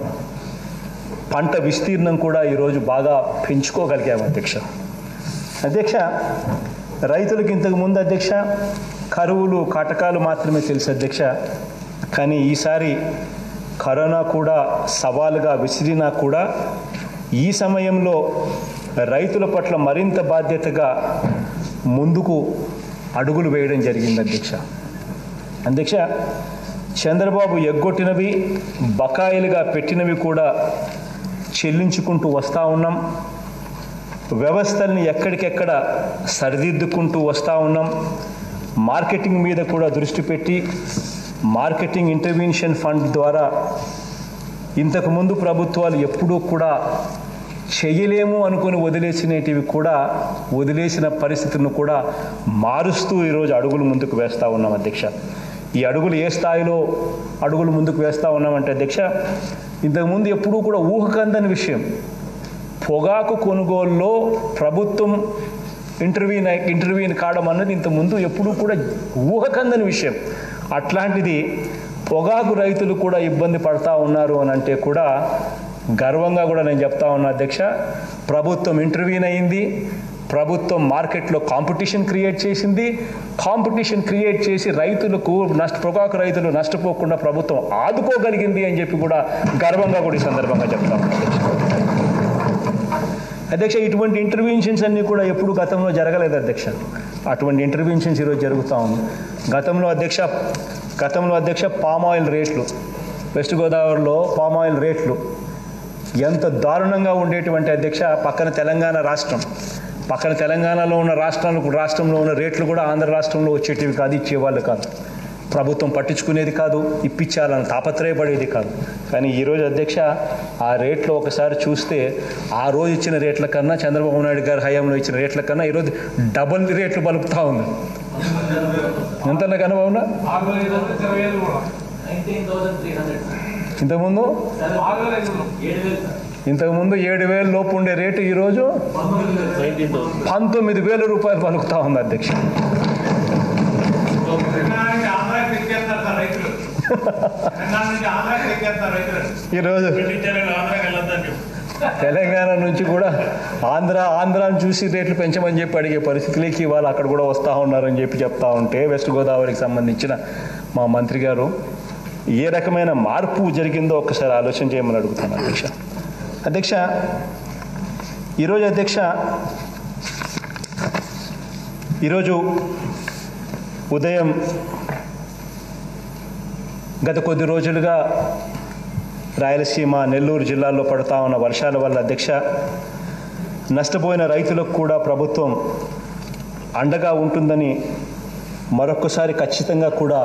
పంట విస్తీర్ణం కూడా ఈరోజు బాగా పెంచుకోగలిగాము అధ్యక్ష అధ్యక్ష రైతులకు ఇంతకు ముందు అధ్యక్ష కరువులు కాటకాలు మాత్రమే తెలుసు అధ్యక్ష కానీ ఈసారి కరోనా కూడా సవాలుగా విసిరినా కూడా ఈ సమయంలో రైతుల పట్ల మరింత బాధ్యతగా ముందుకు అడుగులు వేయడం జరిగింది అధ్యక్ష అధ్యక్ష చంద్రబాబు ఎగ్గొట్టినవి బకాయిలుగా పెట్టినవి కూడా చెల్లించుకుంటూ వస్తూ ఉన్నాం వ్యవస్థల్ని ఎక్కడికెక్కడ సరిదిద్దుకుంటూ వస్తూ ఉన్నాం మార్కెటింగ్ మీద కూడా దృష్టి పెట్టి మార్కెటింగ్ ఇంటర్వెన్షన్ ఫండ్ ద్వారా ఇంతకుముందు ప్రభుత్వాలు ఎప్పుడూ కూడా చేయలేము అనుకుని వదిలేసినటివి కూడా వదిలేసిన పరిస్థితులను కూడా మారుస్తూ ఈరోజు అడుగులు ముందుకు వేస్తూ ఉన్నాం అధ్యక్ష ఈ అడుగులు ఏ స్థాయిలో అడుగులు ముందుకు వేస్తూ ఉన్నామంటే అధ్యక్ష ఇంతకుముందు ఎప్పుడూ కూడా ఊహకందని విషయం పొగాకు కొనుగోలులో ప్రభుత్వం ఇంటర్వ్యూన్ ఇంటర్వ్యూన్ కావడం అన్నది ఇంతకుముందు ఎప్పుడూ కూడా ఊహకందని విషయం అట్లాంటిది పొగాకు రైతులు కూడా ఇబ్బంది పడతా ఉన్నారు అని అంటే కూడా గర్వంగా కూడా నేను చెప్తా ఉన్నా అధ్యక్ష ప్రభుత్వం ఇంటర్వ్యూన్ అయింది ప్రభుత్వం మార్కెట్లో కాంపిటీషన్ క్రియేట్ చేసింది కాంపిటీషన్ క్రియేట్ చేసి రైతులకు నష్ట పొగాకు రైతులు నష్టపోకుండా ప్రభుత్వం ఆదుకోగలిగింది అని చెప్పి కూడా గర్వంగా కూడా ఈ సందర్భంగా చెప్తా ఉన్నా అధ్యక్ష అధ్యక్ష ఇటువంటి ఇంటర్వ్యూషన్స్ అన్నీ కూడా ఎప్పుడు గతంలో జరగలేదు అధ్యక్ష అటువంటి ఇంటర్వ్యూషన్స్ ఈరోజు జరుగుతూ ఉంది గతంలో అధ్యక్ష గతంలో అధ్యక్ష పామ్ ఆయిల్ రేట్లు వెస్ట్ గోదావరిలో పామ్ ఆయిల్ రేట్లు ఎంత దారుణంగా ఉండేటువంటి అధ్యక్ష పక్కన తెలంగాణ రాష్ట్రం పక్కన తెలంగాణలో ఉన్న రాష్ట్రాలకు రాష్ట్రంలో ఉన్న రేట్లు కూడా ఆంధ్ర రాష్ట్రంలో వచ్చేటివి కాదు ఇచ్చేవాళ్ళు కాదు ప్రభుత్వం పట్టించుకునేది కాదు ఇప్పించాలని తాపత్రయపడేది కాదు కానీ ఈరోజు అధ్యక్ష ఆ రేట్లు ఒకసారి చూస్తే ఆ రోజు ఇచ్చిన రేట్ల కన్నా చంద్రబాబు నాయుడు గారి హయాంలో ఇచ్చిన రేట్ల కన్నా ఈరోజు డబుల్ రేట్లు పలుకుతూ ఉంది ఎంత కనుబాబునా ఆరు వేల ఐదు వందలు ఇరవై వేలు కూడా ఇంతకుముందు ఆరు వేల ఐదు వందలు ఏడు వేలు ఇంతకుముందు ఏడు వేల లోపు ఉండే రేటు ఈరోజు పంతొమ్మిది వేల రూపాయలు పలుకుతా ఉంది అధ్యక్ష తెలంగాణ నుంచి ఆంధ్రాకి తెచ్చేస్తారు సార్ రైతులు తెలంగాణ నుంచి ఆంధ్రాకి తెచ్చేస్తారు రైతులు ఈరోజు పండించారు ఆంధ్రాకి వెళ్ళొద్దని చెప్పి తెలంగాణ నుంచి కూడా ఆంధ్ర ఆంధ్రాని చూసి రేట్లు పెంచమని చెప్పి అడిగే పరిస్థితులకి ఇవాళ అక్కడ కూడా వస్తూ ఉన్నారని చెప్పి చెప్తా ఉంటే వెస్ట్ గోదావరికి సంబంధించిన మా మంత్రి గారు ఏ రకమైన మార్పు జరిగిందో ఒక్కసారి ఆలోచన చేయమని అడుగుతాను అధ్యక్ష అధ్యక్ష ఈరోజు అధ్యక్ష ఈరోజు ఉదయం గత కొద్ది రోజులుగా రాయలసీమ నెల్లూరు జిల్లాల్లో పడుతూ ఉన్న వర్షాల వల్ల అధ్యక్ష నష్టపోయిన రైతులకు కూడా ప్రభుత్వం అండగా ఉంటుందని మరొకసారి ఖచ్చితంగా కూడా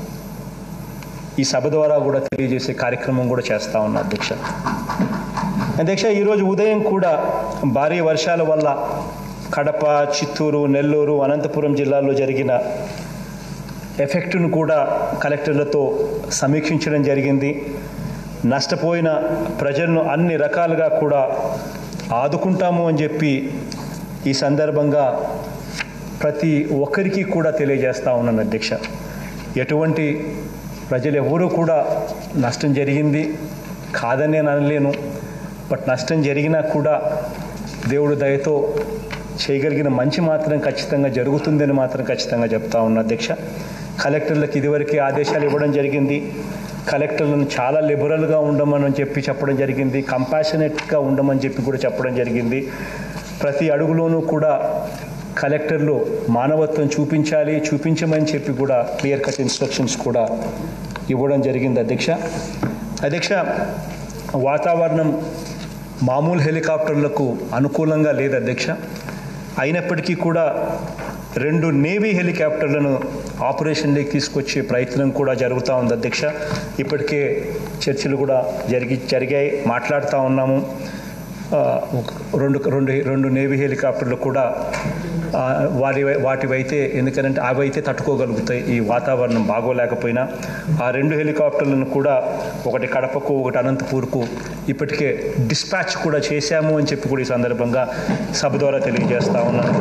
ఈ సభ ద్వారా కూడా తెలియజేసే కార్యక్రమం కూడా చేస్తూ ఉన్నా అధ్యక్ష అధ్యక్ష ఈరోజు ఉదయం కూడా భారీ వర్షాల వల్ల కడప చిత్తూరు నెల్లూరు అనంతపురం జిల్లాల్లో జరిగిన ఎఫెక్ట్ను కూడా కలెక్టర్లతో సమీక్షించడం జరిగింది నష్టపోయిన ప్రజలను అన్ని రకాలుగా కూడా ఆదుకుంటాము అని చెప్పి ఈ సందర్భంగా ప్రతి ఒక్కరికి కూడా తెలియజేస్తా ఉన్నాను అధ్యక్ష ఎటువంటి ప్రజలు ఎవరూ కూడా నష్టం జరిగింది కాదని నేను అనలేను బట్ నష్టం జరిగినా కూడా దేవుడు దయతో చేయగలిగిన మంచి మాత్రం ఖచ్చితంగా జరుగుతుందని మాత్రం ఖచ్చితంగా చెప్తా ఉన్నా అధ్యక్ష కలెక్టర్లకు ఇదివరకే ఆదేశాలు ఇవ్వడం జరిగింది కలెక్టర్లను చాలా లిబరల్గా ఉండమని చెప్పి చెప్పడం జరిగింది కంపాషనేట్గా ఉండమని చెప్పి కూడా చెప్పడం జరిగింది ప్రతి అడుగులోనూ కూడా కలెక్టర్లు మానవత్వం చూపించాలి చూపించమని చెప్పి కూడా క్లియర్ కట్ ఇన్స్ట్రక్షన్స్ కూడా ఇవ్వడం జరిగింది అధ్యక్ష అధ్యక్ష వాతావరణం మామూలు హెలికాప్టర్లకు అనుకూలంగా లేదు అధ్యక్ష అయినప్పటికీ కూడా రెండు నేవీ హెలికాప్టర్లను ఆపరేషన్లోకి తీసుకొచ్చే ప్రయత్నం కూడా జరుగుతూ ఉంది అధ్యక్ష ఇప్పటికే చర్చలు కూడా జరిగి జరిగాయి మాట్లాడుతూ ఉన్నాము ఆ, ఒక- రెండు రెండు రెండు నేవీ హెలికాప్టర్లు కూడా ఆ, వాటి వాటివైతే ఎందుకంటే అవి అయితే తట్టుకోగలుగుతాయి ఈ వాతావరణం బాగోలేకపోయినా ఆ రెండు హెలికాప్టర్లను కూడా ఒకటి కడపకు ఒకటి అనంతపూర్కు ఇప్పటికే డిస్పాచ్ కూడా చేశాము అని చెప్పి కూడా ఈ సందర్భంగా సభ ద్వారా తెలియజేస్తా ఉన్నాను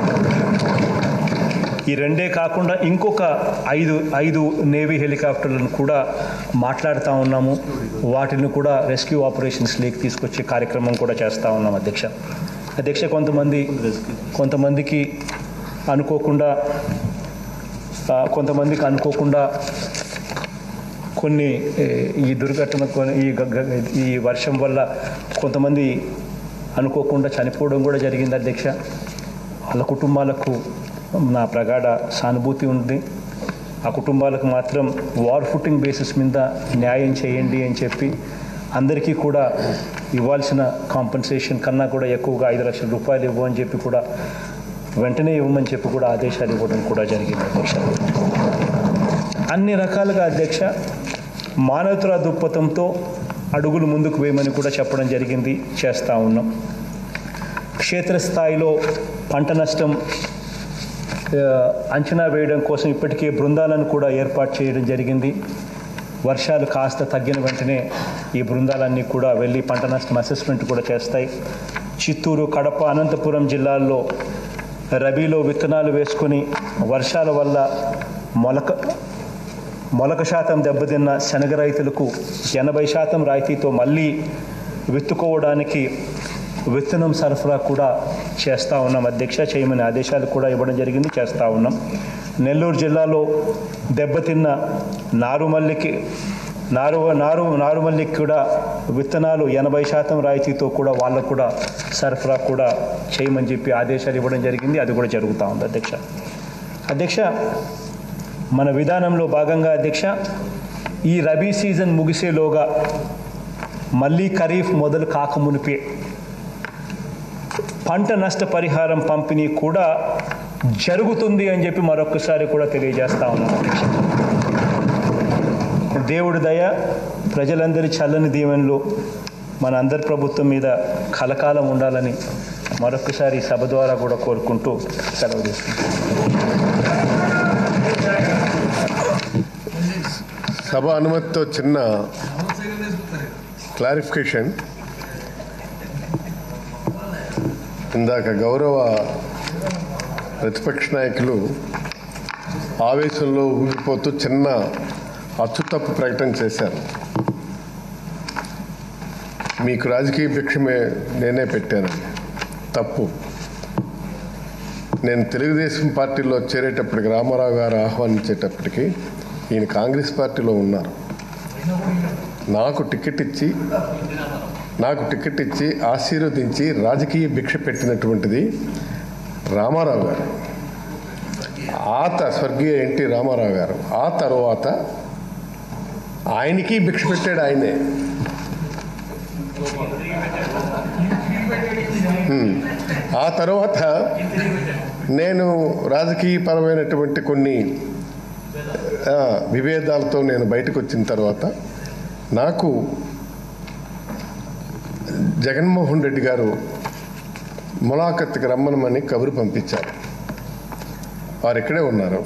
ఈ రెండే కాకుండా ఇంకొక ఐదు ఐదు నేవీ హెలికాప్టర్లను కూడా మాట్లాడుతూ ఉన్నాము వాటిని కూడా రెస్క్యూ ఆపరేషన్స్ లేక్ తీసుకొచ్చే కార్యక్రమం కూడా చేస్తూ ఉన్నాం అధ్యక్ష అధ్యక్ష కొంతమంది కొంతమందికి అనుకోకుండా ఆ, కొంతమందికి అనుకోకుండా కొన్ని ఏ, ఈ దుర్ఘటన కొన్ని- ఈ గ- గ- ఈ వర్షం వల్ల కొంతమంది అనుకోకుండా చనిపోవడం కూడా జరిగింది అధ్యక్ష వాళ్ళ కుటుంబాలకు నా ప్రగాఢ సానుభూతి ఉంది ఆ కుటుంబాలకు మాత్రం వార్ ఫుటింగ్ బేసిస్ మీద న్యాయం చేయండి అని చెప్పి అందరికీ కూడా ఇవ్వాల్సిన కాంపన్సేషన్ కన్నా కూడా ఎక్కువగా ఐదు లక్షల రూపాయలు ఇవ్వమని చెప్పి కూడా వెంటనే ఇవ్వమని చెప్పి కూడా ఆదేశాలు ఇవ్వడం కూడా జరిగింది అధ్యక్ష అన్ని రకాలుగా అధ్యక్ష మానవతర దృక్పథంతో అడుగులు ముందుకు వేయమని కూడా చెప్పడం జరిగింది చేస్తూ ఉన్నాం క్షేత్రస్థాయిలో పంట నష్టం ఆ, అంచనా వేయడం కోసం ఇప్పటికే బృందాలను కూడా ఏర్పాటు చేయడం జరిగింది వర్షాలు కాస్త తగ్గిన వెంటనే ఈ బృందాలన్నీ కూడా వెళ్ళి పంట నష్టం అసెస్మెంట్ కూడా చేస్తాయి చిత్తూరు కడప అనంతపురం జిల్లాల్లో రబీలో విత్తనాలు వేసుకొని వర్షాల వల్ల మొలక మొలక శాతం దెబ్బతిన్న శనగ రైతులకు ఎనభై శాతం రాయితీతో మళ్ళీ విత్తుకోవడానికి విత్తనం సరఫరా కూడా చేస్తూ ఉన్నాం అధ్యక్ష చేయమని ఆదేశాలు కూడా ఇవ్వడం జరిగింది చేస్తూ ఉన్నాం నెల్లూరు జిల్లాలో దెబ్బతిన్న నారుమల్లికి నారు నారు నారుమల్లికి కూడా విత్తనాలు ఎనభై శాతం రాయితీతో కూడా వాళ్ళకు కూడా సరఫరా కూడా చేయమని చెప్పి ఆదేశాలు ఇవ్వడం జరిగింది అది కూడా జరుగుతూ ఉంది అధ్యక్ష అధ్యక్ష మన విధానంలో భాగంగా అధ్యక్ష ఈ రబీ సీజన్ ముగిసేలోగా మళ్ళీ ఖరీఫ్ మొదలు కాకమునిపే పంట నష్ట పరిహారం పంపిణీ కూడా జరుగుతుంది అని చెప్పి మరొకసారి కూడా తెలియజేస్తా ఉన్నాను అధ్యక్ష దేవుడి దయ ప్రజలందరి చల్లని దీవెనలు మన అందరి ప్రభుత్వం మీద కలకాలం ఉండాలని మరొకసారి సభ ద్వారా కూడా కోరుకుంటూ సెలవు తీసుకుంటాను సభ అనుమతితో చిన్న క్లారిఫికేషన్ ఇందాక గౌరవ ప్రతిపక్ష నాయకులు ఆవేశంలో ఊగిపోతూ చిన్న అచ్చుతప్పు ప్రకటన చేశారు మీకు రాజకీయ భిక్షమే నేనే పెట్టాను తప్పు నేను తెలుగుదేశం పార్టీలో చేరేటప్పటికి రామారావు గారు ఆహ్వానించేటప్పటికి ఈయన కాంగ్రెస్ పార్టీలో ఉన్నారు నాకు టికెట్ ఇచ్చి నాకు టికెట్ ఇచ్చి ఆశీర్వదించి రాజకీయ భిక్ష పెట్టినటువంటిది రామారావు గారు ఆ త స్వర్గీయ ఎన్టీ రామారావు గారు ఆ తర్వాత ఆయనకి భిక్ష పెట్టాడు ఆయనే హ్మ్. ఆ తర్వాత నేను రాజకీయపరమైనటువంటి కొన్ని ఆ, విభేదాలతో నేను బయటకు వచ్చిన తర్వాత నాకు జగన్మోహన్ రెడ్డి గారు ములాఖత్కి రమ్మనమని కబురు పంపించారు వారు ఇక్కడే ఉన్నారు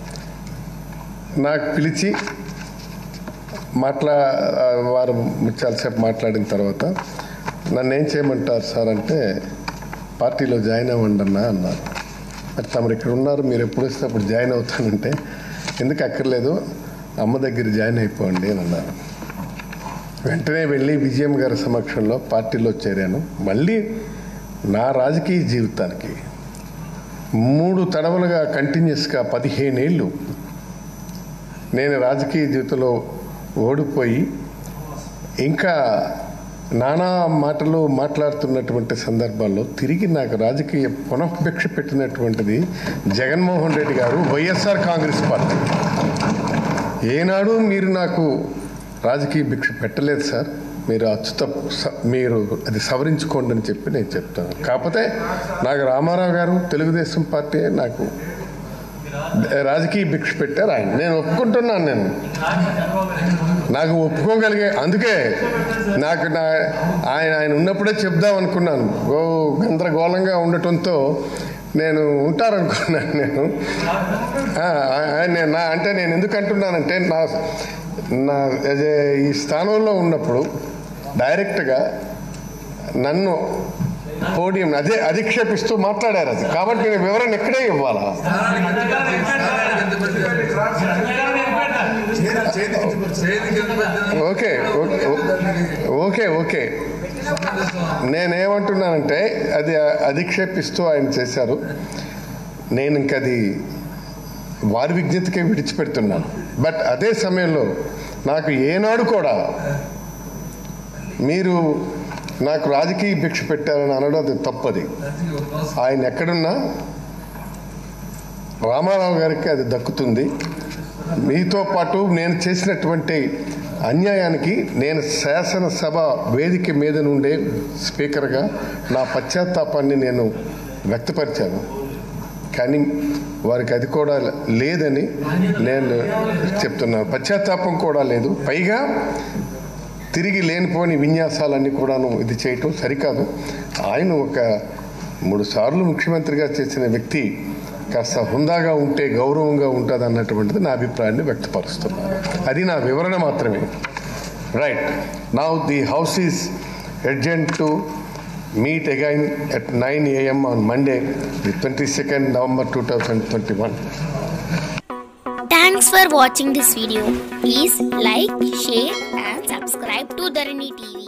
నాకు పిలిచి మాట్లా ఆ, వారు చాలాసేపు మాట్లాడిన తర్వాత నన్ను ఏం చేయమంటారు సార్ అంటే పార్టీలో జాయిన్ అవ్వండి అన్నా అన్నారు మరి తమరు ఇక్కడ ఉన్నారు మీరు ఎప్పుడు వస్తే అప్పుడు జాయిన్ అవుతానంటే ఎందుకు అక్కర్లేదు అమ్మ దగ్గర జాయిన్ అయిపోండి అని అన్నారు వెంటనే వెళ్ళి విజయం గారి సమక్షంలో పార్టీలో చేరాను మళ్ళీ నా రాజకీయ జీవితానికి మూడు తడవలుగా కంటిన్యూస్గా పదిహేనేళ్ళు నేను రాజకీయ జీవితంలో ఓడిపోయి ఇంకా నానా మాటలు మాట్లాడుతున్నటువంటి సందర్భాల్లో తిరిగి నాకు రాజకీయ పునఃభిక్ష పెట్టినటువంటిది జగన్మోహన్ రెడ్డి గారు వైఎస్ఆర్ కాంగ్రెస్ పార్టీ ఏనాడు మీరు నాకు రాజకీయ భిక్ష పెట్టలేదు సార్ మీరు అచ్యుత స- మీరు అది సవరించుకోండి అని చెప్పి నేను చెప్తాను కాకపోతే నాకు రామారావు గారు తెలుగుదేశం పార్టీ నాకు రాజకీయ భిక్ష పెట్టారు ఆయన నేను ఒప్పుకుంటున్నాను నేను నాకు ఒప్పుకోగలిగే అందుకే నాకు నా ఆయన ఆయన ఉన్నప్పుడే చెప్దాం అనుకున్నాను ఓ గందరగోళంగా ఉండటంతో నేను ఉంటారనుకున్నాను నేను ఆ, ఆయన నేను నా అంటే నేను ఎందుకు అంటున్నానంటే నా నా అదే ఈ స్థానంలో ఉన్నప్పుడు డైరెక్ట్గా నన్ను పోడియం అదే అధిక్షేపిస్తూ మాట్లాడారు అది కాబట్టి నేను వివరణ ఇక్కడే ఇవ్వాలా ఓకే ఓకే, ఓకే ఓకే నేనేమంటున్నానంటే అది అధిక్షేపిస్తూ ఆయన చేశారు నేను ఇంకది వారి విజ్ఞతకే విడిచిపెడుతున్నాను బట్ అదే సమయంలో నాకు ఏనాడు కూడా మీరు నాకు రాజకీయ భిక్ష పెట్టారని అనడం అది తప్పది ఆయన ఎక్కడున్నా రామారావు గారికి అది దక్కుతుంది మీతో పాటు నేను చేసినటువంటి అన్యాయానికి నేను శాసనసభ వేదిక మీద నుండే స్పీకర్గా నా పశ్చాత్తాపాన్ని నేను వ్యక్తపరిచాను కానీ వారికి అది కూడా లేదని నేను చెప్తున్నాను పశ్చాత్తాపం కూడా లేదు పైగా తిరిగి లేనిపోని విన్యాసాలన్నీ కూడాను ఇది చేయటం సరికాదు ఆయన ఒక మూడు సార్లు ముఖ్యమంత్రిగా చేసిన వ్యక్తి కాస్త హుందాగా ఉంటే గౌరవంగా ఉంటుంది అన్నటువంటిది నా అభిప్రాయాన్ని వ్యక్తపరుస్తున్నాను అది నా వివరణ మాత్రమే right now the house is adjourned to meet again at nine AM on Monday the twenty second November two thousand twenty one Thanks for watching this video. Please like, share and subscribe to Dharani TV.